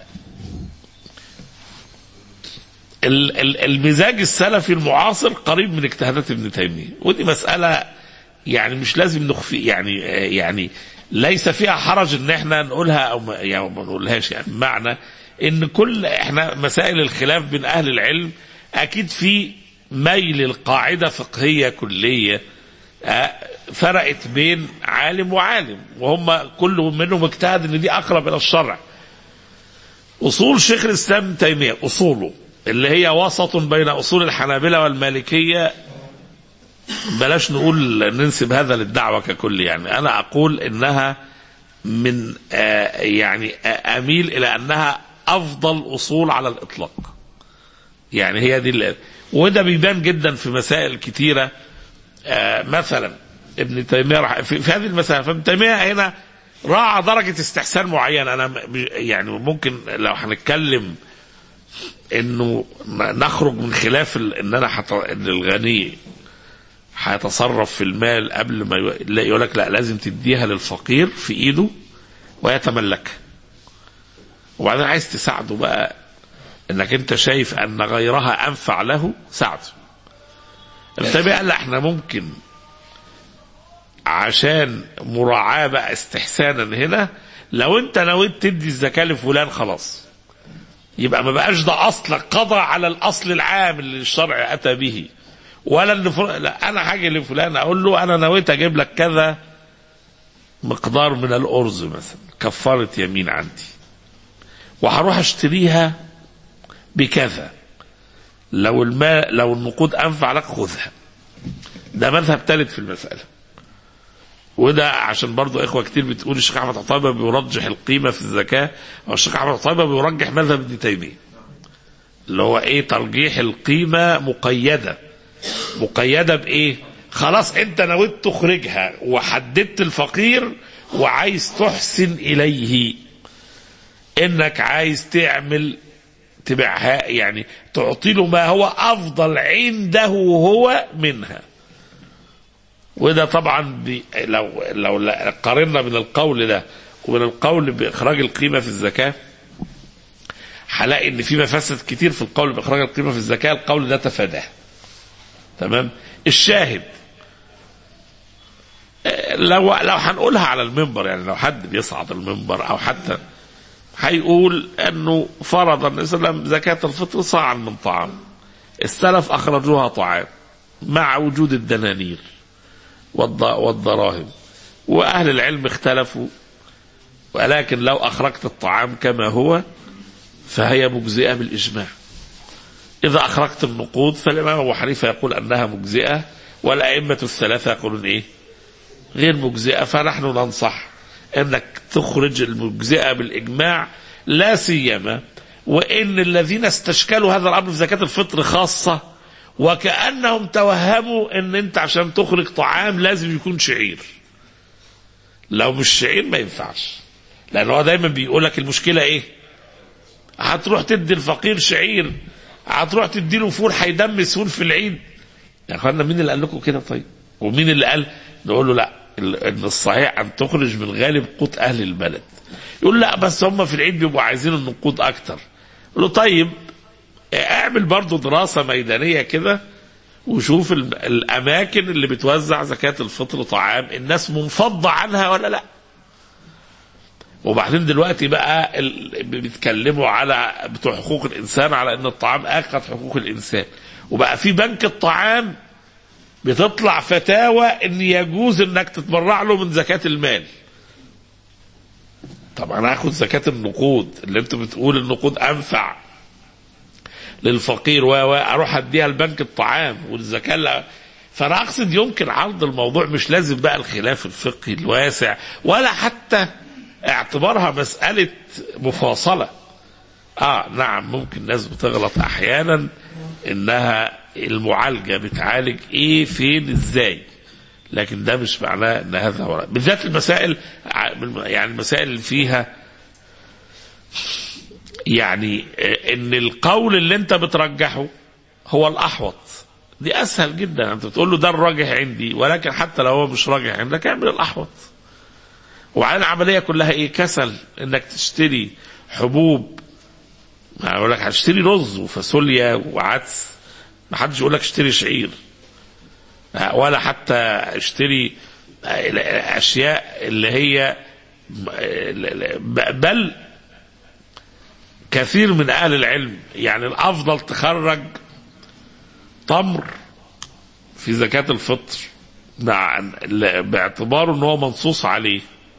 ال- ال- المزاج السلفي المعاصر قريب من اجتهادات ابن تيميه ودي مساله يعني مش لازم نخفي يعني يعني ليس فيها حرج ان احنا نقولها او ما يعني ما نقولهاش يعني بمعنى ان كل احنا مسائل الخلاف بين اهل العلم اكيد في ميل القاعده فقهيه كليه آه، فرقت بين عالم وعالم وهم كل منهم اجتهد ان دي اقرب الى الشرع اصول شيخ الاسلام ابن تيميه اصوله اللي هي وسط بين اصول الحنابله والمالكيه بلاش نقول ننسب هذا للدعوه ككل يعني انا اقول انها من آه يعني آه اميل الى انها افضل اصول على الاطلاق يعني هي دي اللي وده بيبان جدا في مسائل كتيره آه مثلا ابن تيميه رح- في, في هذه المسائل فابن تيميه هنا راعى درجه استحسان معينه انا م- يعني ممكن لو هنتكلم انه نخرج من خلاف ال- ان انا حط... ان الغني هيتصرف في المال قبل ما يو- لا يقول لك لا لازم تديها للفقير في ايده ويتملكها وبعدين عايز تساعده بقى انك انت شايف ان غيرها انفع له ساعده ابتدى قال لا احنا ممكن عشان مراعاة بقى استحسانا هنا لو انت نويت تدي الزكاة لفلان خلاص يبقى ما بقاش ده اصلك قضى على الاصل العام اللي الشرع اتى به ولا ان فل... لا انا حاجه لفلان اقول له انا نويت اجيب لك كذا مقدار من الارز مثلا كفاره يمين عندي وهروح اشتريها بكذا لو الماء لو النقود انفع لك خذها ده مذهب ثالث في المساله وده عشان برضو اخوه كتير بتقول الشيخ احمد عطيبه بيرجح القيمه في الزكاه او الشيخ احمد عطيبه بيرجح مذهب ابن تيميه اللي هو ايه ترجيح القيمه مقيده مقيده بايه خلاص انت نويت تخرجها وحددت الفقير وعايز تحسن اليه انك عايز تعمل تبيعها يعني تعطي له ما هو افضل عنده هو منها وده طبعا بي لو لو لا- قارنا من القول ده ومن القول باخراج القيمه في الزكاه هلاقي ان في مفاسد كتير في القول باخراج القيمه في الزكاه القول ده تفاداه تمام الشاهد آه، لو لو هنقولها على المنبر يعني لو حد بيصعد المنبر او حتى هيقول انه فرض النبي صلى الله عليه وسلم زكاة الفطر صاعا من طعام السلف اخرجوها طعام مع وجود الدنانير والض- والدراهم واهل العلم اختلفوا ولكن لو اخرجت الطعام كما هو فهي مجزئة بالاجماع اذا اخرجت النقود فالامام ابو حنيفه يقول انها مجزئة والائمة الثلاثة يقولون ايه غير مجزئة فنحن ننصح انك تخرج المجزئة بالاجماع لا سيما وان الذين استشكلوا هذا الامر في زكاة الفطر خاصة وكأنهم توهموا ان انت عشان تخرج طعام لازم يكون شعير لو مش شعير ما ينفعش لان هو دايما بيقول لك المشكلة ايه هتروح تدي الفقير شعير هتروح تدي له فول هيدمس فول في العيد يا اخوانا مين اللي قال لكم كده طيب ومين اللي قال نقول له لا ال- ان الصحيح ان تخرج من غالب قوت اهل البلد يقول لا بس هم في العيد بيبقوا عايزين النقود اكتر يقول له طيب اعمل برضو دراسة ميدانية كده وشوف ال- الاماكن اللي بتوزع زكاة الفطر طعام الناس منفضة عنها ولا لا وبعدين دلوقتي بقى ال- بيتكلموا على بتوع حقوق الانسان على ان الطعام اخذ حقوق الانسان وبقى في بنك الطعام بتطلع فتاوى ان يجوز انك تتبرع له من زكاة المال طبعا هاخد زكاة النقود اللي انت بتقول النقود انفع للفقير و و اروح اديها لبنك الطعام والزكاة لا فانا اقصد يمكن عرض الموضوع مش لازم بقى الخلاف الفقهي الواسع ولا حتى اعتبارها مسألة مفاصلة اه نعم ممكن ناس بتغلط احيانا انها المعالجة بتعالج ايه فين ازاي لكن ده مش معناه ان هذا هو بالذات المسائل ع- يعني المسائل اللي فيها يعني آه، ان القول اللي انت بترجحه هو الاحوط دي اسهل جدا انت بتقول له ده الراجح عندي ولكن حتى لو هو مش راجح عندك اعمل الاحوط وبعدين العمليه كلها ايه كسل انك تشتري حبوب ما اقول لك هتشتري رز وفاصوليا وعدس ما حدش يقول لك اشتري شعير ولا حتى اشتري اشياء اللي هي بل كثير من اهل العلم يعني الافضل تخرج تمر في زكاة الفطر مع باعتباره ان هو منصوص عليه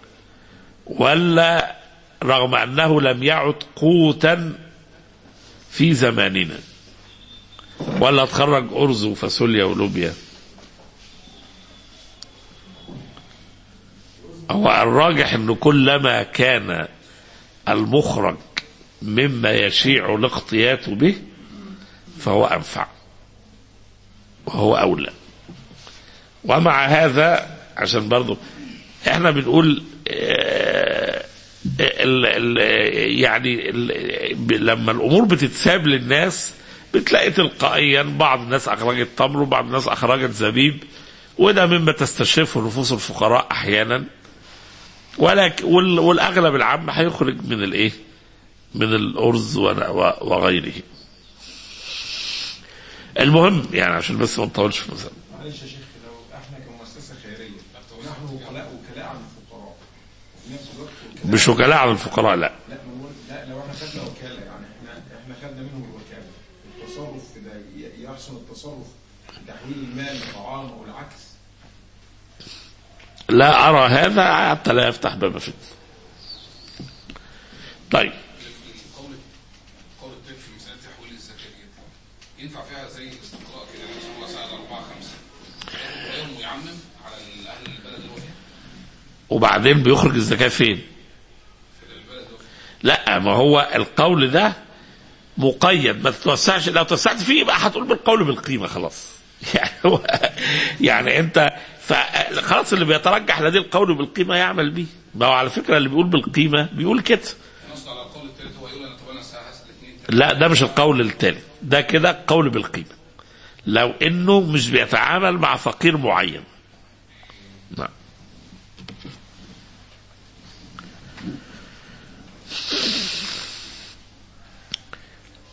ولا رغم انه لم يعد قوتا في زماننا ولا تخرج ارز وفاصوليا ولوبيا هو الراجح انه كلما كان المخرج مما يشيع الاقتيات به فهو انفع وهو اولى ومع هذا عشان برضو احنا بنقول اه ال ال يعني ال لما الامور بتتساب للناس بتلاقي تلقائيا بعض الناس اخرجت تمر وبعض الناس اخرجت زبيب وده مما تستشرفه نفوس الفقراء احيانا ولكن والاغلب العام هيخرج من الايه؟ من الارز وغيره. المهم يعني عشان بس ما نطولش في المسألة. معلش يا شيخ لو احنا كمؤسسه خيريه ونحن وكلاء وكلاء عن الفقراء وفي نفس الوقت وكلاء مش وكلاء على الفقراء لا. لا ما نقول لا لو احنا خدنا وكاله يعني احنا احنا خدنا منهم الوكاله التصرف ده ي- يحسن التصرف في تحويل المال لطعام او العكس لا أرى هذا حتى لا يفتح باب فتنة. طيب قول قول الطب في مسألة تحويل الزكاة دي ينفع فيها زي الاستقراء كده النبي صلى الله عليه وسلم أربعة خمسة ويوم ويعمم على أهل البلد اللي هو فيها وبعدين بيخرج الزكاة فين؟ في البلد اللي هو فيها لا ما هو القول ده مقيد ما تتوسعش لو توسعت فيه يبقى هتقول بالقول بالقيمه خلاص يعني هو يعني انت فخلاص اللي بيترجح لديه القول بالقيمه يعمل به ما هو على فكره اللي بيقول بالقيمه بيقول كده نص على القول الثالث هو يقول أنا طب أنا هسأل الاثنين لا ده مش القول الثالث ده كده قول بالقيمه لو انه مش بيتعامل مع فقير معين نعم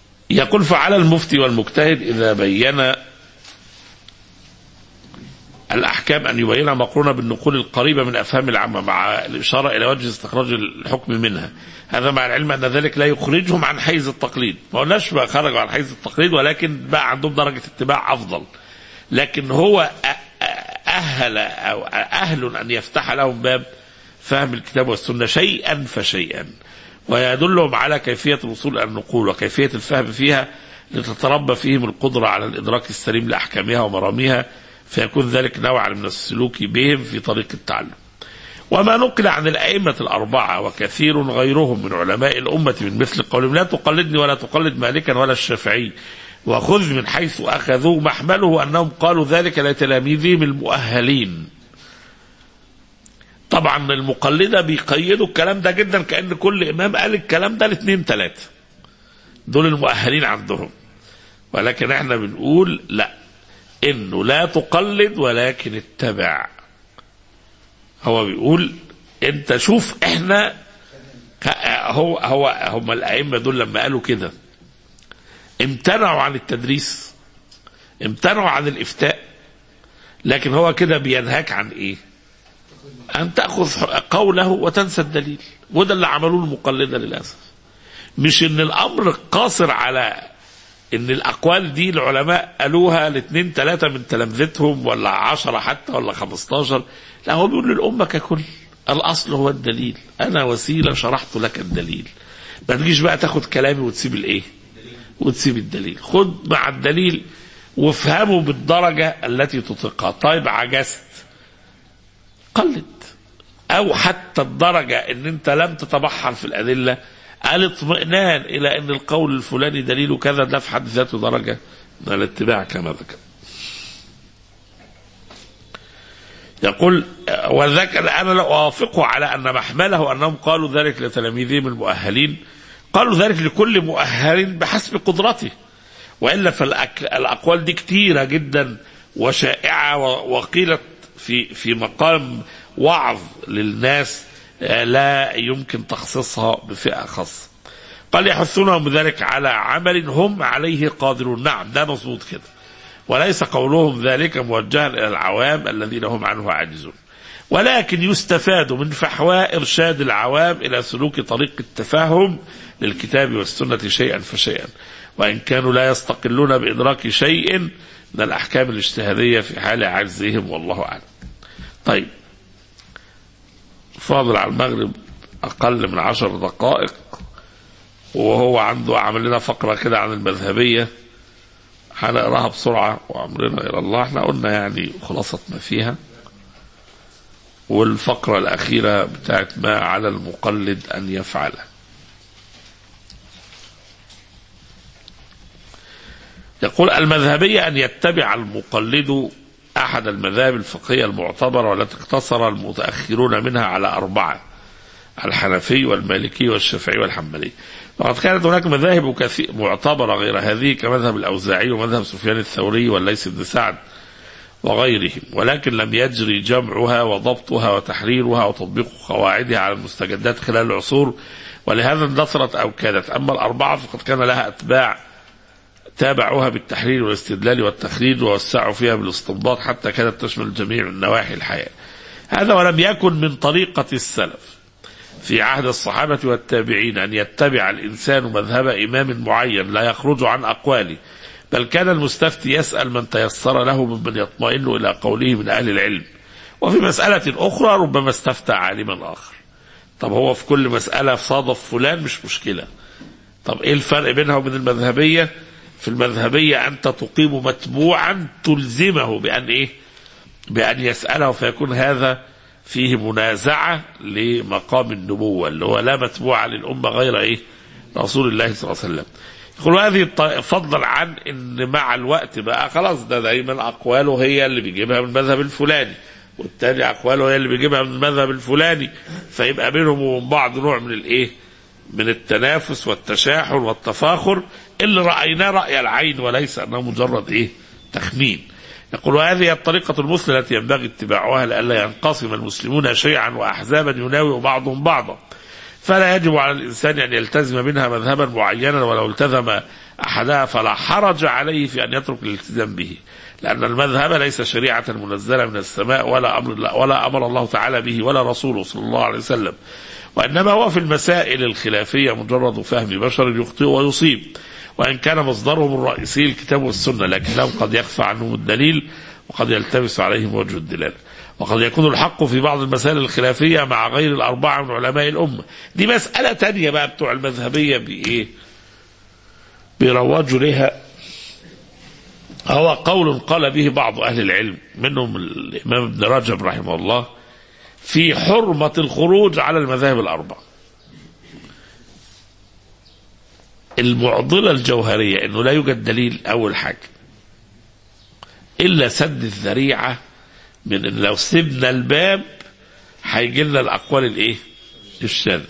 يقول فعلى المفتي والمجتهد إذا بين الأحكام أن يبينها مقرونة بالنقول القريبة من أفهام العامة مع الإشارة إلى وجه استخراج الحكم منها هذا مع العلم أن ذلك لا يخرجهم عن حيز التقليد ما قلناش بقى خرجوا عن حيز التقليد ولكن بقى عندهم درجة اتباع أفضل لكن هو أ- أ- أهل أو أهل أن يفتح لهم باب فهم الكتاب والسنة شيئا فشيئا ويدلهم على كيفية الوصول إلى النقول وكيفية الفهم فيها لتتربى فيهم القدرة على الإدراك السليم لأحكامها ومراميها فيكون ذلك نوعا من السلوك بهم في طريق التعلم وما نقل عن الأئمة الأربعة وكثير غيرهم من علماء الأمة من مثل قولهم لا تقلدني ولا تقلد مالكا ولا الشافعي وخذ من حيث أخذوه محمله أنهم قالوا ذلك لتلاميذهم المؤهلين طبعا المقلدة بيقيدوا الكلام ده جدا كأن كل إمام قال الكلام ده لاثنين ثلاثة دول المؤهلين عندهم ولكن احنا بنقول لا انه لا تقلد ولكن اتبع هو بيقول انت شوف احنا هو هو هم الائمه دول لما قالوا كده امتنعوا عن التدريس امتنعوا عن الافتاء لكن هو كده بينهاك عن ايه ان تاخذ قوله وتنسى الدليل وده اللي عملوه المقلده للاسف مش ان الامر قاصر على ان الاقوال دي العلماء قالوها لاثنين ثلاثه من تلامذتهم ولا عشرة حتى ولا خمستاشر لا هو بيقول للامه ككل الاصل هو الدليل انا وسيله شرحت لك الدليل ما تجيش بقى تاخد كلامي وتسيب الايه وتسيب الدليل خد مع الدليل وافهمه بالدرجه التي تطيقها طيب عجزت قلد او حتى الدرجه ان انت لم تتبحر في الادله الاطمئنان الى ان القول الفلاني دليل كذا ده في حد ذاته درجه من الاتباع كما ذكر. يقول وذاك انا لا اوافقه على ان محمله انهم قالوا ذلك لتلاميذهم المؤهلين قالوا ذلك لكل مؤهل بحسب قدرته والا فالاقوال دي كتيره جدا وشائعه وقيلت في في مقام وعظ للناس لا يمكن تخصيصها بفئة خاصة قال يحثونهم بذلك على عمل هم عليه قادرون نعم ده مظبوط كده وليس قولهم ذلك موجها إلى العوام الذين هم عنه عاجزون ولكن يستفاد من فحواء إرشاد العوام إلى سلوك طريق التفاهم للكتاب والسنة شيئا فشيئا وإن كانوا لا يستقلون بإدراك شيء من الأحكام الاجتهادية في حال عجزهم والله أعلم طيب فاضل على المغرب أقل من عشر دقائق وهو عنده عمل لنا فقرة كده عن المذهبية هنقراها بسرعة وأمرنا إلى الله احنا قلنا يعني خلاصة ما فيها والفقرة الأخيرة بتاعت ما على المقلد أن يفعله يقول المذهبية أن يتبع المقلد أحد المذاهب الفقهية المعتبرة والتي اقتصر المتأخرون منها على أربعة الحنفي والمالكي والشافعي والحنبلي وقد كانت هناك مذاهب كثير معتبرة غير هذه كمذهب الأوزاعي ومذهب سفيان الثوري والليث بن سعد وغيرهم ولكن لم يجري جمعها وضبطها وتحريرها وتطبيق قواعدها على المستجدات خلال العصور ولهذا اندثرت أو كادت أما الأربعة فقد كان لها أتباع تابعوها بالتحرير والاستدلال والتخريج ووسعوا فيها بالاستنباط حتى كانت تشمل جميع النواحي الحياة هذا ولم يكن من طريقة السلف في عهد الصحابة والتابعين أن يتبع الإنسان مذهب إمام معين لا يخرج عن أقواله بل كان المستفتي يسأل من تيسر له ممن يطمئن إلى قوله من أهل العلم وفي مسألة أخرى ربما استفتى عالما آخر طب هو في كل مسألة صادف فلان مش مشكلة طب إيه الفرق بينها وبين المذهبية في المذهبية أنت تقيم متبوعا تلزمه بأن إيه بأن يسأله فيكون هذا فيه منازعة لمقام النبوة اللي هو لا متبوع للأمة غير إيه رسول الله صلى الله عليه وسلم يقول هذه فضلا عن ان مع الوقت بقى خلاص ده دايما اقواله هي اللي بيجيبها من المذهب الفلاني والتاني اقواله هي اللي بيجيبها من المذهب الفلاني فيبقى بينهم وبين بعض نوع من الايه من التنافس والتشاحن والتفاخر اللي رايناه راي العين وليس انه مجرد ايه تخمين يقول هذه الطريقة المثلى التي ينبغي اتباعها لئلا ينقسم المسلمون شيعا وأحزابا يناوئ بعضهم بعضا فلا يجب على الإنسان أن يلتزم منها مذهبا معينا ولو التزم أحدها فلا حرج عليه في أن يترك الالتزام به لأن المذهب ليس شريعة منزلة من السماء ولا أمر ولا أمر الله تعالى به ولا رسوله صلى الله عليه وسلم وإنما هو في المسائل الخلافية مجرد فهم بشر يخطئ ويصيب وإن كان مصدرهم الرئيسي الكتاب والسنة لكنهم قد يخفى عنهم الدليل وقد يلتبس عليهم وجه الدلالة وقد يكون الحق في بعض المسائل الخلافية مع غير الأربعة من علماء الأمة دي مسألة تانية بقى بتوع المذهبية بإيه بيروجوا لها هو قول قال به بعض أهل العلم منهم الإمام ابن رجب رحمه الله في حرمة الخروج على المذاهب الأربع المعضلة الجوهرية أنه لا يوجد دليل أول حاجة إلا سد الذريعة من أن لو سبنا الباب هيجي لنا الأقوال الإيه؟ الشاذة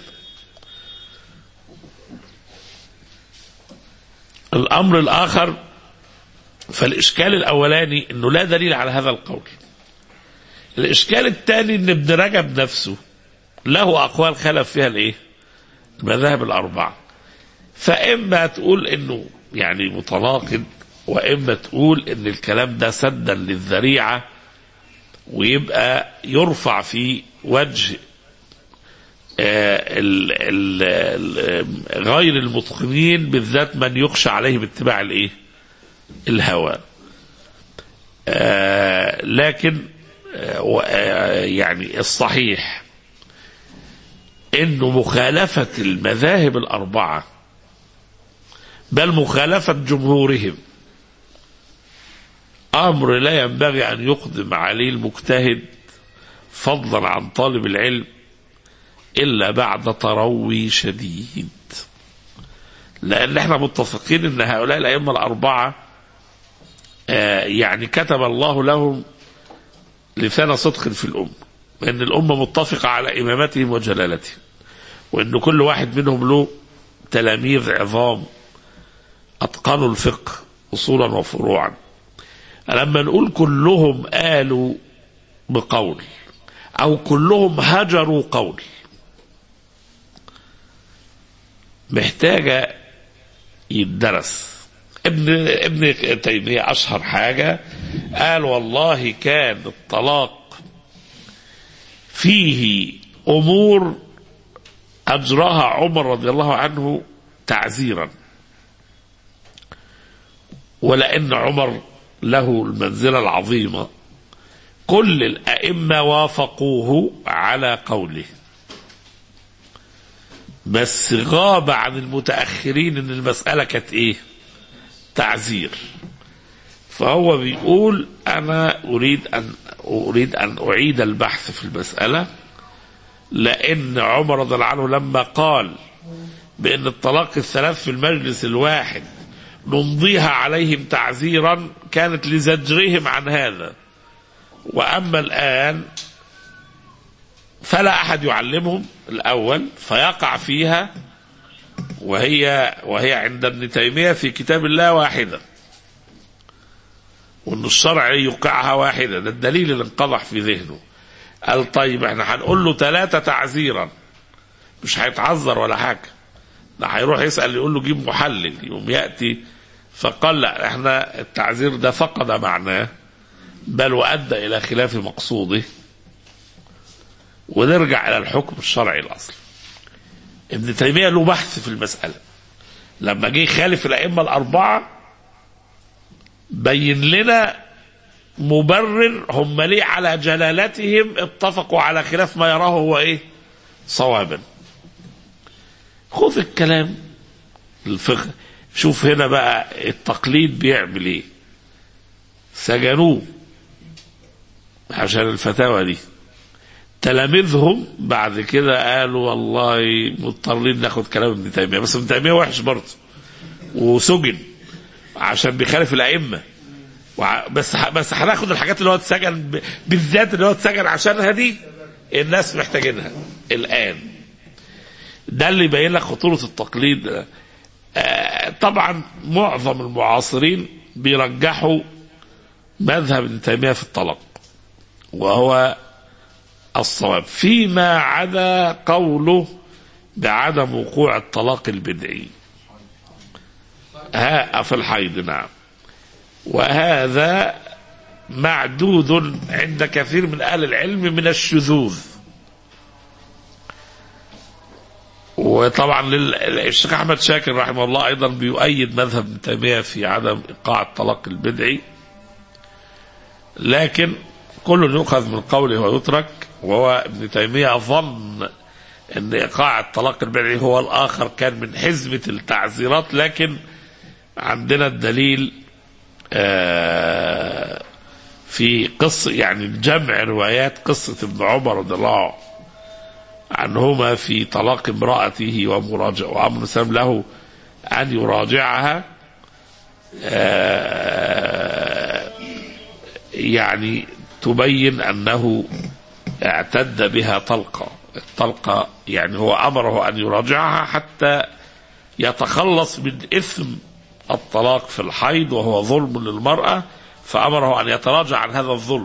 الأمر الآخر فالإشكال الأولاني أنه لا دليل على هذا القول الإشكال الثاني أن ابن رجب نفسه له أقوال خلف فيها الإيه؟ المذاهب الأربعة فإما تقول أنه يعني متناقض وإما تقول أن الكلام ده سدا للذريعة ويبقى يرفع في وجه آه ال ال ال غير المتقنين بالذات من يخشى عليه باتباع الايه؟ الهوى. آه لكن آه يعني الصحيح انه مخالفه المذاهب الاربعه بل مخالفه جمهورهم امر لا ينبغي ان يقدم عليه المجتهد فضلا عن طالب العلم الا بعد تروي شديد لان احنا متفقين ان هؤلاء الائمه الاربعه آه يعني كتب الله لهم لسان صدق في الامه وان الامه متفقه على امامتهم وجلالتهم وان كل واحد منهم له تلاميذ عظام اتقنوا الفقه اصولا وفروعا لما نقول كلهم قالوا بقول او كلهم هجروا قول محتاجة يدرس ابن ابن تيمية أشهر حاجة قال والله كان الطلاق فيه أمور أجراها عمر رضي الله عنه تعزيرا ولأن عمر له المنزلة العظيمة كل الأئمة وافقوه على قوله بس غاب عن المتأخرين ان المسألة كانت ايه تعزير فهو بيقول انا اريد ان اريد ان اعيد البحث في المسألة لان عمر رضي الله عنه لما قال بان الطلاق الثلاث في المجلس الواحد نمضيها عليهم تعزيرا كانت لزجرهم عن هذا واما الان فلا احد يعلمهم الاول فيقع فيها وهي وهي عند ابن تيميه في كتاب الله واحده وان الشرع يوقعها واحده ده الدليل اللي انقضح في ذهنه قال طيب احنا هنقول له ثلاثه تعزيرا مش هيتعذر ولا حاجه ده هيروح يسال يقول له جيب محلل يقوم ياتي فقال لا احنا التعزير ده فقد معناه بل وادى الى خلاف مقصوده ونرجع الى الحكم الشرعي الاصلي ابن تيميه له بحث في المساله لما جه يخالف الائمه الاربعه بين لنا مبرر هم ليه على جلالتهم اتفقوا على خلاف ما يراه هو ايه صوابا خذ الكلام الفقه شوف هنا بقى التقليد بيعمل ايه سجنوه عشان الفتاوى دي تلاميذهم بعد كده قالوا والله مضطرين ناخد كلام ابن تيميه بس ابن تيميه وحش برضه وسجن عشان بيخالف الائمه وع- بس ح- بس هناخد الحاجات اللي هو اتسجن ب- بالذات اللي هو اتسجن عشانها دي الناس محتاجينها الان ده اللي يبين لك خطوره التقليد ده. آه، طبعا معظم المعاصرين بيرجحوا مذهب ابن تيميه في الطلاق وهو الصواب فيما عدا قوله بعدم وقوع الطلاق البدعي ها في الحيض نعم وهذا معدود عند كثير من أهل العلم من الشذوذ وطبعا لل- الشيخ أحمد شاكر رحمه الله أيضا بيؤيد مذهب ابن تيمية في عدم إيقاع الطلاق البدعي لكن كل يؤخذ من قوله ويترك وهو ابن تيمية ظن أن إيقاع الطلاق البدعي هو الآخر كان من حزمة التعزيرات لكن عندنا الدليل آه، في قصة يعني جمع روايات قصة ابن عمر رضي الله عنهما في طلاق امرأته ومراجع وأمر سلم له أن يراجعها آه، يعني تبين أنه اعتد بها طلقة الطلقة يعني هو أمره أن يراجعها حتى يتخلص من إثم الطلاق في الحيض وهو ظلم للمرأة فأمره أن يتراجع عن هذا الظلم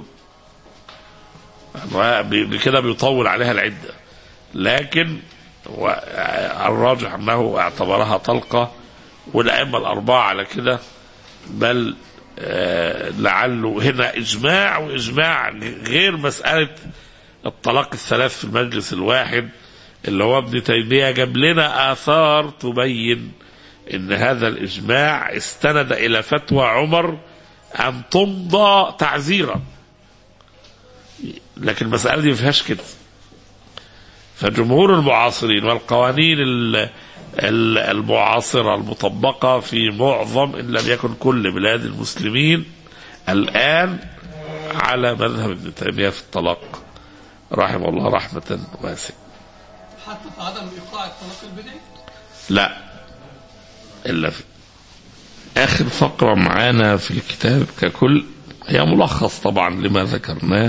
بكده بيطول عليها العدة لكن و- الراجح أنه اعتبرها طلقة والأئمة الأربعة على كده بل آه، لعله هنا إجماع وإجماع غير مسألة الطلاق الثلاث في المجلس الواحد اللي هو ابن تيمية جاب لنا آثار تبين ان هذا الاجماع استند الى فتوى عمر ان تمضى تعزيرا لكن المسألة دي ما فيهاش كده فجمهور المعاصرين والقوانين ال- ال- المعاصرة المطبقة في معظم إن لم يكن كل بلاد المسلمين الآن على مذهب ابن تيمية في الطلاق رحمه الله رحمة واسعة حتى في عدم ايقاع الطلاق البدعي لا إلا في آخر فقرة معانا في الكتاب ككل هي ملخص طبعا لما ذكرناه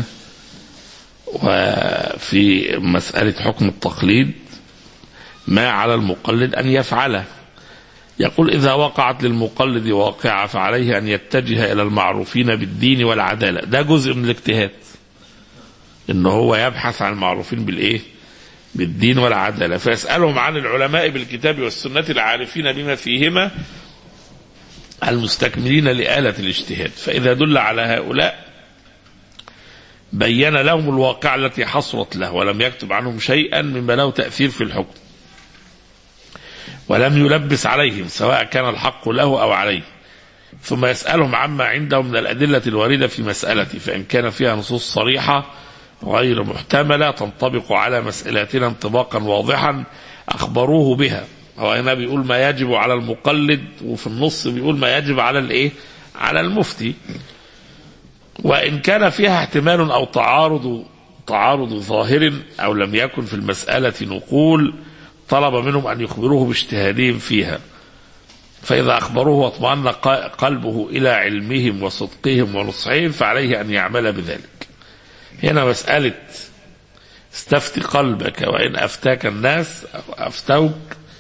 وفي مسألة حكم التقليد ما على المقلد أن يفعله يقول إذا وقعت للمقلد واقعة فعليه أن يتجه إلى المعروفين بالدين والعدالة ده جزء من الاجتهاد إن هو يبحث عن المعروفين بالإيه بالدين والعدالة فيسألهم عن العلماء بالكتاب والسنة العارفين بما فيهما المستكملين لآلة الاجتهاد فإذا دل على هؤلاء بين لهم الواقع التي حصلت له ولم يكتب عنهم شيئا مما له تأثير في الحكم ولم يلبس عليهم سواء كان الحق له أو عليه ثم يسألهم عما عندهم من الأدلة الواردة في مسألته فإن كان فيها نصوص صريحة غير محتملة تنطبق على مسألتنا انطباقا واضحا أخبروه بها هو هنا بيقول ما يجب على المقلد وفي النص بيقول ما يجب على الايه على المفتي وإن كان فيها احتمال أو تعارض تعارض ظاهر أو لم يكن في المسألة نقول طلب منهم أن يخبروه باجتهادهم فيها فإذا أخبروه واطمأن ق- قلبه إلى علمهم وصدقهم ونصحهم فعليه أن يعمل بذلك هنا مسألة استفت قلبك وإن أفتاك الناس أو أفتوك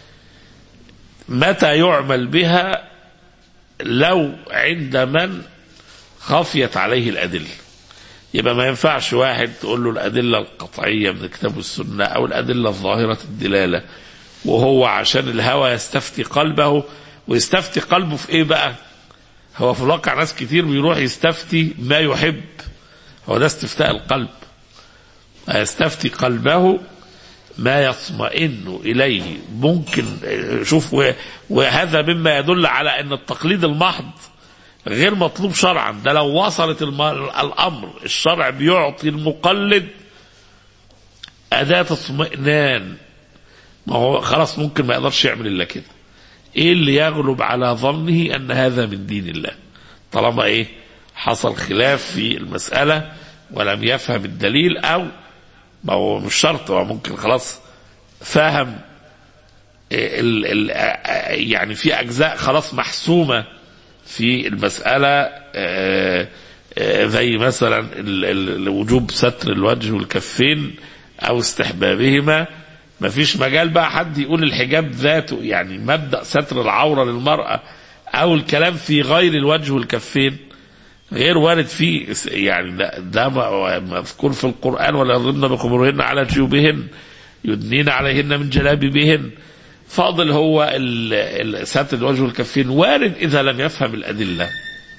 متى يعمل بها لو عند من خفيت عليه الأدلة يبقى ما ينفعش واحد تقول له الأدلة القطعية من الكتاب والسنة أو الأدلة الظاهرة الدلالة وهو عشان الهوى يستفتي قلبه ويستفتي قلبه في إيه بقى هو في الواقع ناس كتير بيروح يستفتي ما يحب هو ده استفتاء القلب يستفتي قلبه ما يطمئن إليه ممكن شوف و- وهذا مما يدل على أن التقليد المحض غير مطلوب شرعا ده لو وصلت الم- الأمر الشرع بيعطي المقلد أداة اطمئنان ما هو خلاص ممكن ما يقدرش يعمل إلا كده إيه اللي يغلب على ظنه أن هذا من دين الله طالما إيه حصل خلاف في المسألة ولم يفهم الدليل أو ما هو مش شرط هو ممكن خلاص فهم ال ال يعني في أجزاء خلاص محسومة في المسألة آه، آه، زي مثلا ال- ال- وجوب ستر الوجه والكفين أو استحبابهما ما فيش مجال بقى حد يقول الحجاب ذاته يعني مبدأ ستر العورة للمرأة أو الكلام في غير الوجه والكفين غير وارد فيه يعني ده, ده ما- مذكور في القرآن ولا يضربن بخمرهن على جيوبهن يدنين عليهن من جلابيبهن فاضل هو ال- ال- ستر الوجه والكفين وارد إذا لم يفهم الأدلة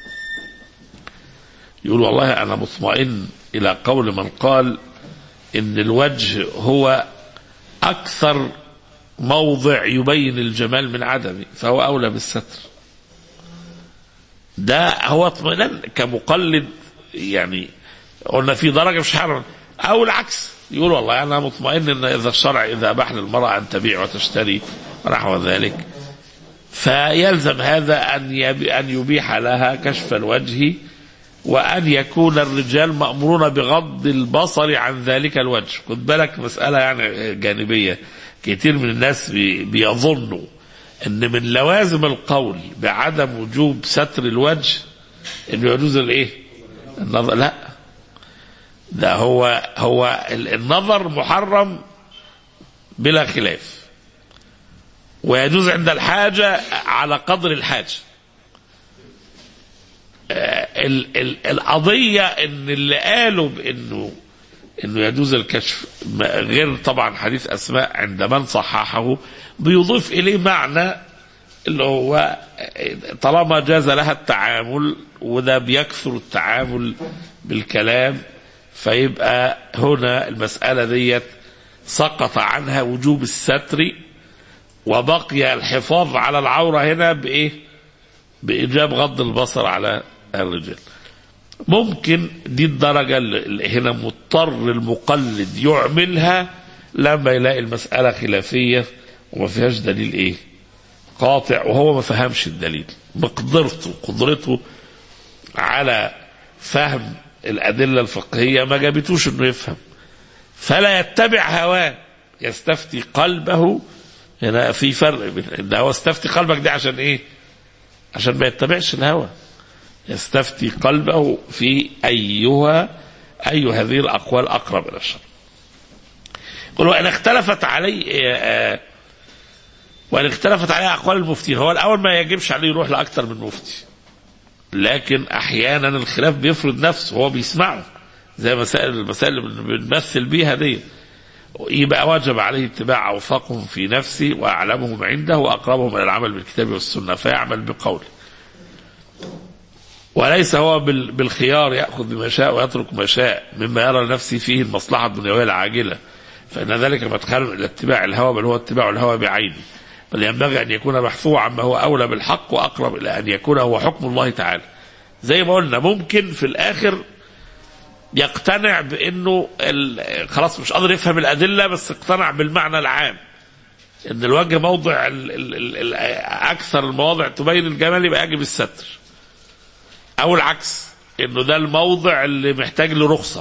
يقول والله أنا مطمئن إلى قول من قال إن الوجه هو أكثر موضع يبين الجمال من عدمه فهو أولى بالستر ده هو اطمئنان كمقلد يعني قلنا في درجة مش حرام أو العكس يقول والله أنا مطمئن إن إذا الشرع إذا أباح للمرأة أن تبيع وتشتري ونحو ذلك فيلزم هذا أن يبي أن يبيح لها كشف الوجه وأن يكون الرجال مأمورون بغض البصر عن ذلك الوجه خد بالك مسألة يعني جانبية كتير من الناس بي- بيظنوا أن من لوازم القول بعدم وجوب ستر الوجه أنه يجوز الإيه؟ النظر لا ده هو هو ال- النظر محرم بلا خلاف ويجوز عند الحاجة على قدر الحاجة ال ال القضية ان اللي قالوا بانه انه يجوز الكشف ما- غير طبعا حديث اسماء عند من صححه بيضيف اليه معنى اللي هو طالما جاز لها التعامل وده بيكثر التعامل بالكلام فيبقى هنا المسألة ديت سقط عنها وجوب الستر وبقي الحفاظ على العورة هنا بإيه؟ بإيجاب غض البصر على الرجال ممكن دي الدرجة اللي هنا مضطر المقلد يعملها لما يلاقي المسألة خلافية وما فيهاش دليل ايه قاطع وهو ما فهمش الدليل بقدرته قدرته على فهم الأدلة الفقهية ما جابتوش انه يفهم فلا يتبع هواه يستفتي قلبه هنا في فرق بين ان هو استفتي قلبك دي عشان ايه عشان ما يتبعش الهوى يستفتي قلبه في أيها أي هذه الأقوال أقرب إلى الشر يقول وإن اختلفت عليه آه، وإن اختلفت عليه أقوال المفتين هو الأول ما يجبش عليه يروح لأكثر من مفتي لكن أحيانا الخلاف بيفرض نفسه هو بيسمعه زي مسائل المسائل اللي بنمثل بيها دي يبقى وجب عليه اتباع أوثقهم في نفسه وأعلمهم عنده وأقربهم إلى العمل بالكتاب والسنة فيعمل بقوله وليس هو بال- بالخيار يأخذ بما شاء ويترك ما شاء مما يرى لنفسه فيه المصلحة الدنيوية العاجلة فإن ذلك مدخل إلى اتباع الهوى بل هو اتباع الهوى بعينه بل ينبغي أن يكون بحثه عما هو أولى بالحق وأقرب إلى أن يكون هو حكم الله تعالى زي ما قلنا ممكن في الآخر يقتنع بأنه ال- خلاص مش قادر يفهم الأدلة بس اقتنع بالمعنى العام ان الوجه موضع ال ال ال ال اكثر المواضع تبين الجمال يبقى يجب الستر او العكس انه ده الموضع اللي محتاج له رخصه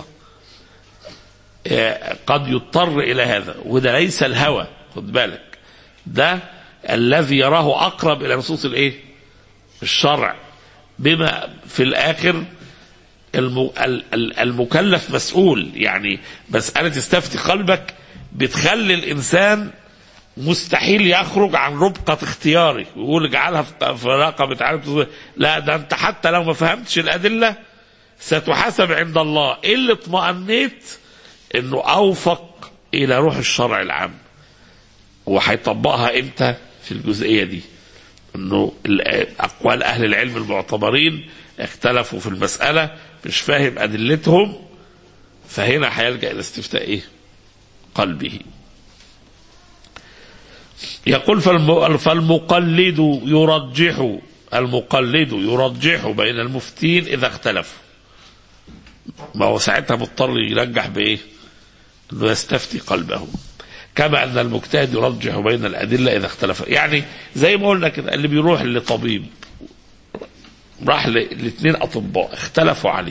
آه، قد يضطر الى هذا وده ليس الهوى خد بالك ده الذي يراه اقرب الى نصوص الايه الشرع بما في الاخر الم- ال- ال- المكلف مسؤول يعني مسألة استفتي قلبك بتخلي الإنسان مستحيل يخرج عن ربقة اختياري ويقول اجعلها في في رقبة عارف لا ده انت حتى لو ما فهمتش الأدلة ستحاسب عند الله اللي اطمأنيت انه اوفق الى روح الشرع العام وهيطبقها امتى في الجزئية دي انه ال- اقوال اهل العلم المعتبرين اختلفوا في المسألة مش فاهم ادلتهم فهنا هيلجأ الى استفتاء ايه قلبه يقول فالم- فالمقلد يرجح المقلد يرجح بين المفتين اذا اختلفوا ما هو ساعتها مضطر يرجح بايه انه يستفتي قلبه كما ان المجتهد يرجح بين الادله اذا اختلف يعني زي ما قلنا كده اللي بيروح لطبيب راح لاثنين اطباء اختلفوا عليه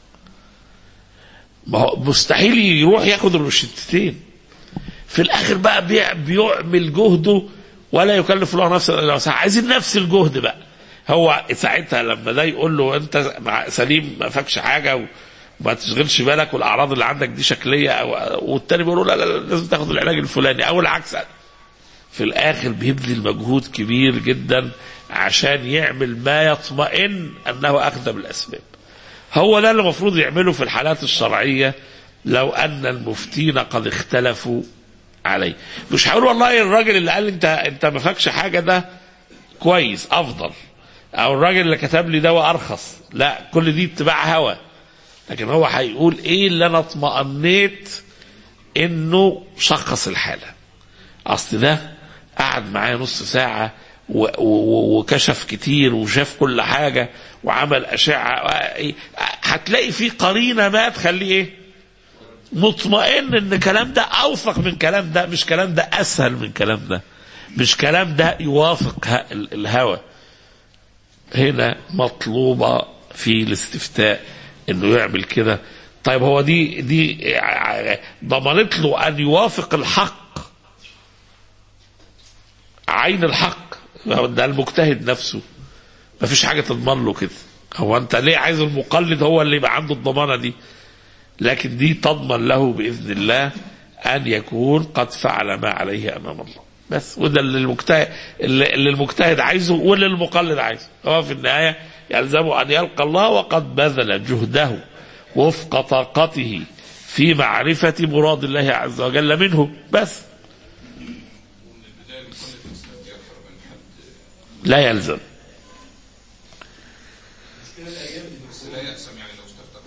ما هو مستحيل يروح ياخد الروشتتين في الاخر بقى بيع- بيعمل جهده ولا يكلف الله نفسا الا وسعها عايزين نفس الجهد بقى هو ساعتها لما ده يقول له انت مع- سليم ما فاكش حاجه و- وما تشغلش بالك والاعراض اللي عندك دي شكليه أو والتاني بيقول له لا لا لا لازم تاخد العلاج الفلاني او العكس في الاخر بيبذل مجهود كبير جدا عشان يعمل ما يطمئن انه اخذ بالاسباب هو ده اللي المفروض يعمله في الحالات الشرعيه لو ان المفتين قد اختلفوا عليه مش هقول والله الراجل اللي قال لي انت انت ما فاكش حاجه ده كويس افضل او الراجل اللي كتب لي دواء ارخص لا كل دي اتباع هوى لكن هو هيقول ايه اللي انا اطمأنيت انه شخص الحاله اصل ده قعد معايا نص ساعه و- و- وكشف كتير وشاف كل حاجه وعمل اشعه هتلاقي في قرينه ما تخليه ايه مطمئن ان كلام ده اوثق من كلام ده مش كلام ده اسهل من كلام ده مش كلام ده يوافق ه- ال- الهوى هنا مطلوبة في الاستفتاء انه يعمل كده طيب هو دي دي ع- ضمنت له ان يوافق الحق عين الحق ده المجتهد نفسه ما فيش حاجة تضمن له كده هو انت ليه عايز المقلد هو اللي يبقى عنده الضمانة دي لكن دي تضمن له بإذن الله أن يكون قد فعل ما عليه أمام الله بس وده اللي المجتهد اللي اللي المجتهد عايزه واللي المقلد عايزه هو في النهاية يلزمه أن يلقى الله وقد بذل جهده وفق طاقته في معرفة مراد الله عز وجل منه بس لا يلزم بس لا يأسم يعني لو استفتى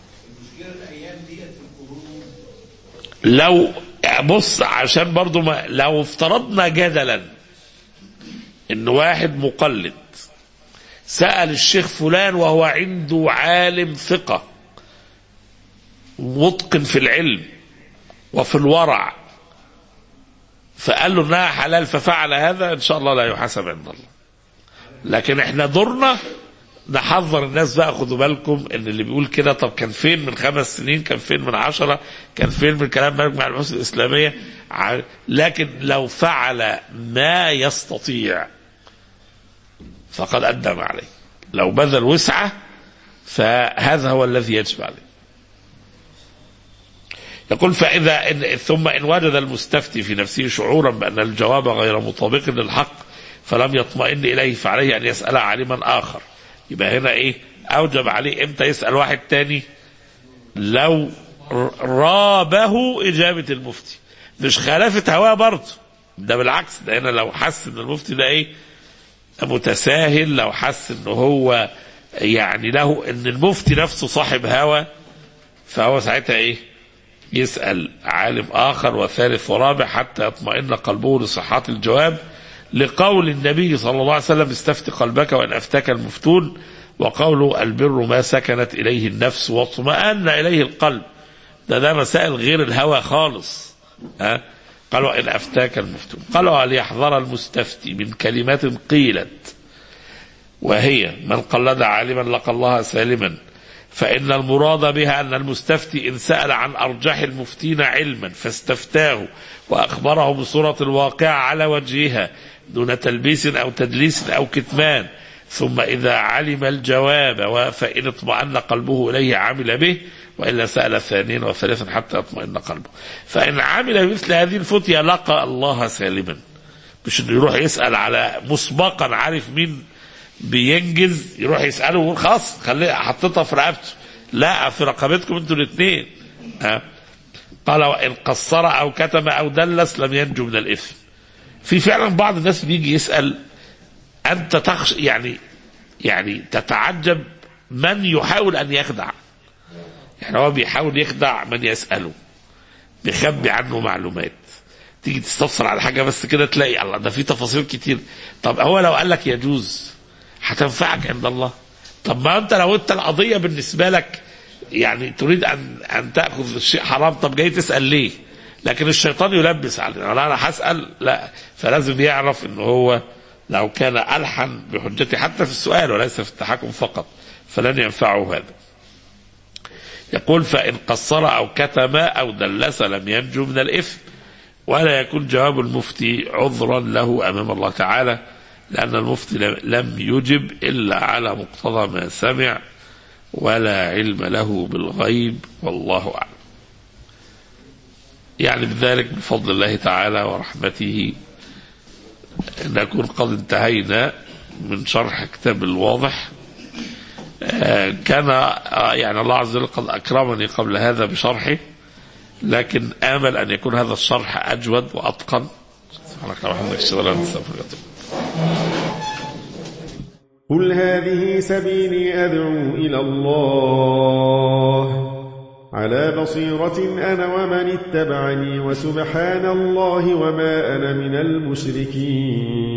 لو بص عشان برضو ما لو افترضنا جدلا ان واحد مقلد سأل الشيخ فلان وهو عنده عالم ثقة متقن في العلم وفي الورع فقال له انها حلال ففعل هذا ان شاء الله لا يحاسب عند الله لكن احنا دورنا نحذر الناس بقى خدوا بالكم ان اللي بيقول كده طب كان فين من خمس سنين كان فين من عشرة كان فين من كلام مجمع البحوث الاسلاميه ع- لكن لو فعل ما يستطيع فقد ادى ما عليه لو بذل وسعه فهذا هو الذي يجب عليه يقول فإذا إن ثم إن وجد المستفتي في نفسه شعورا بأن الجواب غير مطابق للحق فلم يطمئن إليه فعليه أن يسأل عالما آخر يبقى هنا إيه أوجب عليه إمتى يسأل واحد تاني لو ر- رابه إجابة المفتي مش خالفة هواه برضه ده بالعكس ده هنا لو حس إن المفتي ده إيه متساهل لو حس إن هو يعني له إن المفتي نفسه صاحب هوى فهو ساعتها إيه يسأل عالم آخر وثالث ورابع حتى يطمئن قلبه لصحة الجواب لقول النبي صلى الله عليه وسلم استفت قلبك وإن أفتك المفتون وقوله البر ما سكنت إليه النفس واطمأن إليه القلب ده ده مسائل غير الهوى خالص ها قال وإن أفتاك المفتون قال وليحذر المستفتي من كلمات قيلت وهي من قلد عالما لقى الله سالما فإن المراد بها أن المستفتي إن سأل عن أرجح المفتين علما فاستفتاه وأخبره بصورة الواقع على وجهها دون تلبيس أو تدليس أو كتمان ثم إذا علم الجواب فإن اطمأن قلبه إليه عمل به وإلا سأل ثانيا وثالثا حتى يطمئن قلبه فإن عمل بمثل هذه الفتية لقى الله سالما مش انه يروح يسأل على مسبقا عارف مين بينجز يروح يسأله ويقول خلاص خليه حطيتها في رقبته لا في رقبتكم انتوا الاثنين ها قال وإن قصر أو كتم أو دلس لم ينجو من الإثم في فعلا بعض الناس بيجي يسأل أنت تخش يعني يعني تتعجب من يحاول أن يخدع يعني هو بيحاول يخدع من يسأله بيخبي عنه معلومات تيجي تستفسر على حاجة بس كده تلاقي الله ده في تفاصيل كتير طب هو لو قال لك يجوز هتنفعك عند الله طب ما انت لو انت القضية بالنسبة لك يعني تريد ان ان تاخذ الشيء حرام طب جاي تسال ليه؟ لكن الشيطان يلبس علينا انا انا هسال لا فلازم يعرف ان هو لو كان الحن بحجته حتى في السؤال وليس في التحكم فقط فلن ينفعه هذا. يقول فان قصر او كتم او دلس لم ينجو من الاثم ولا يكون جواب المفتي عذرا له امام الله تعالى لان المفتي لم يجب الا على مقتضى ما سمع ولا علم له بالغيب والله أعلم يعني بذلك بفضل الله تعالى ورحمته نكون قد انتهينا من شرح كتاب الواضح آه كان آه يعني الله عز وجل قد أكرمني قبل هذا بشرحه لكن آمل أن يكون هذا الشرح أجود وأتقن سبحانك اللهم وبحمدك أشهد أن لا إله إلا أنت أستغفرك وأتوب إليك. قل هذه سبيلي أدعو إلى الله على بصيرة أنا ومن اتبعني وسبحان الله وما أنا من المشركين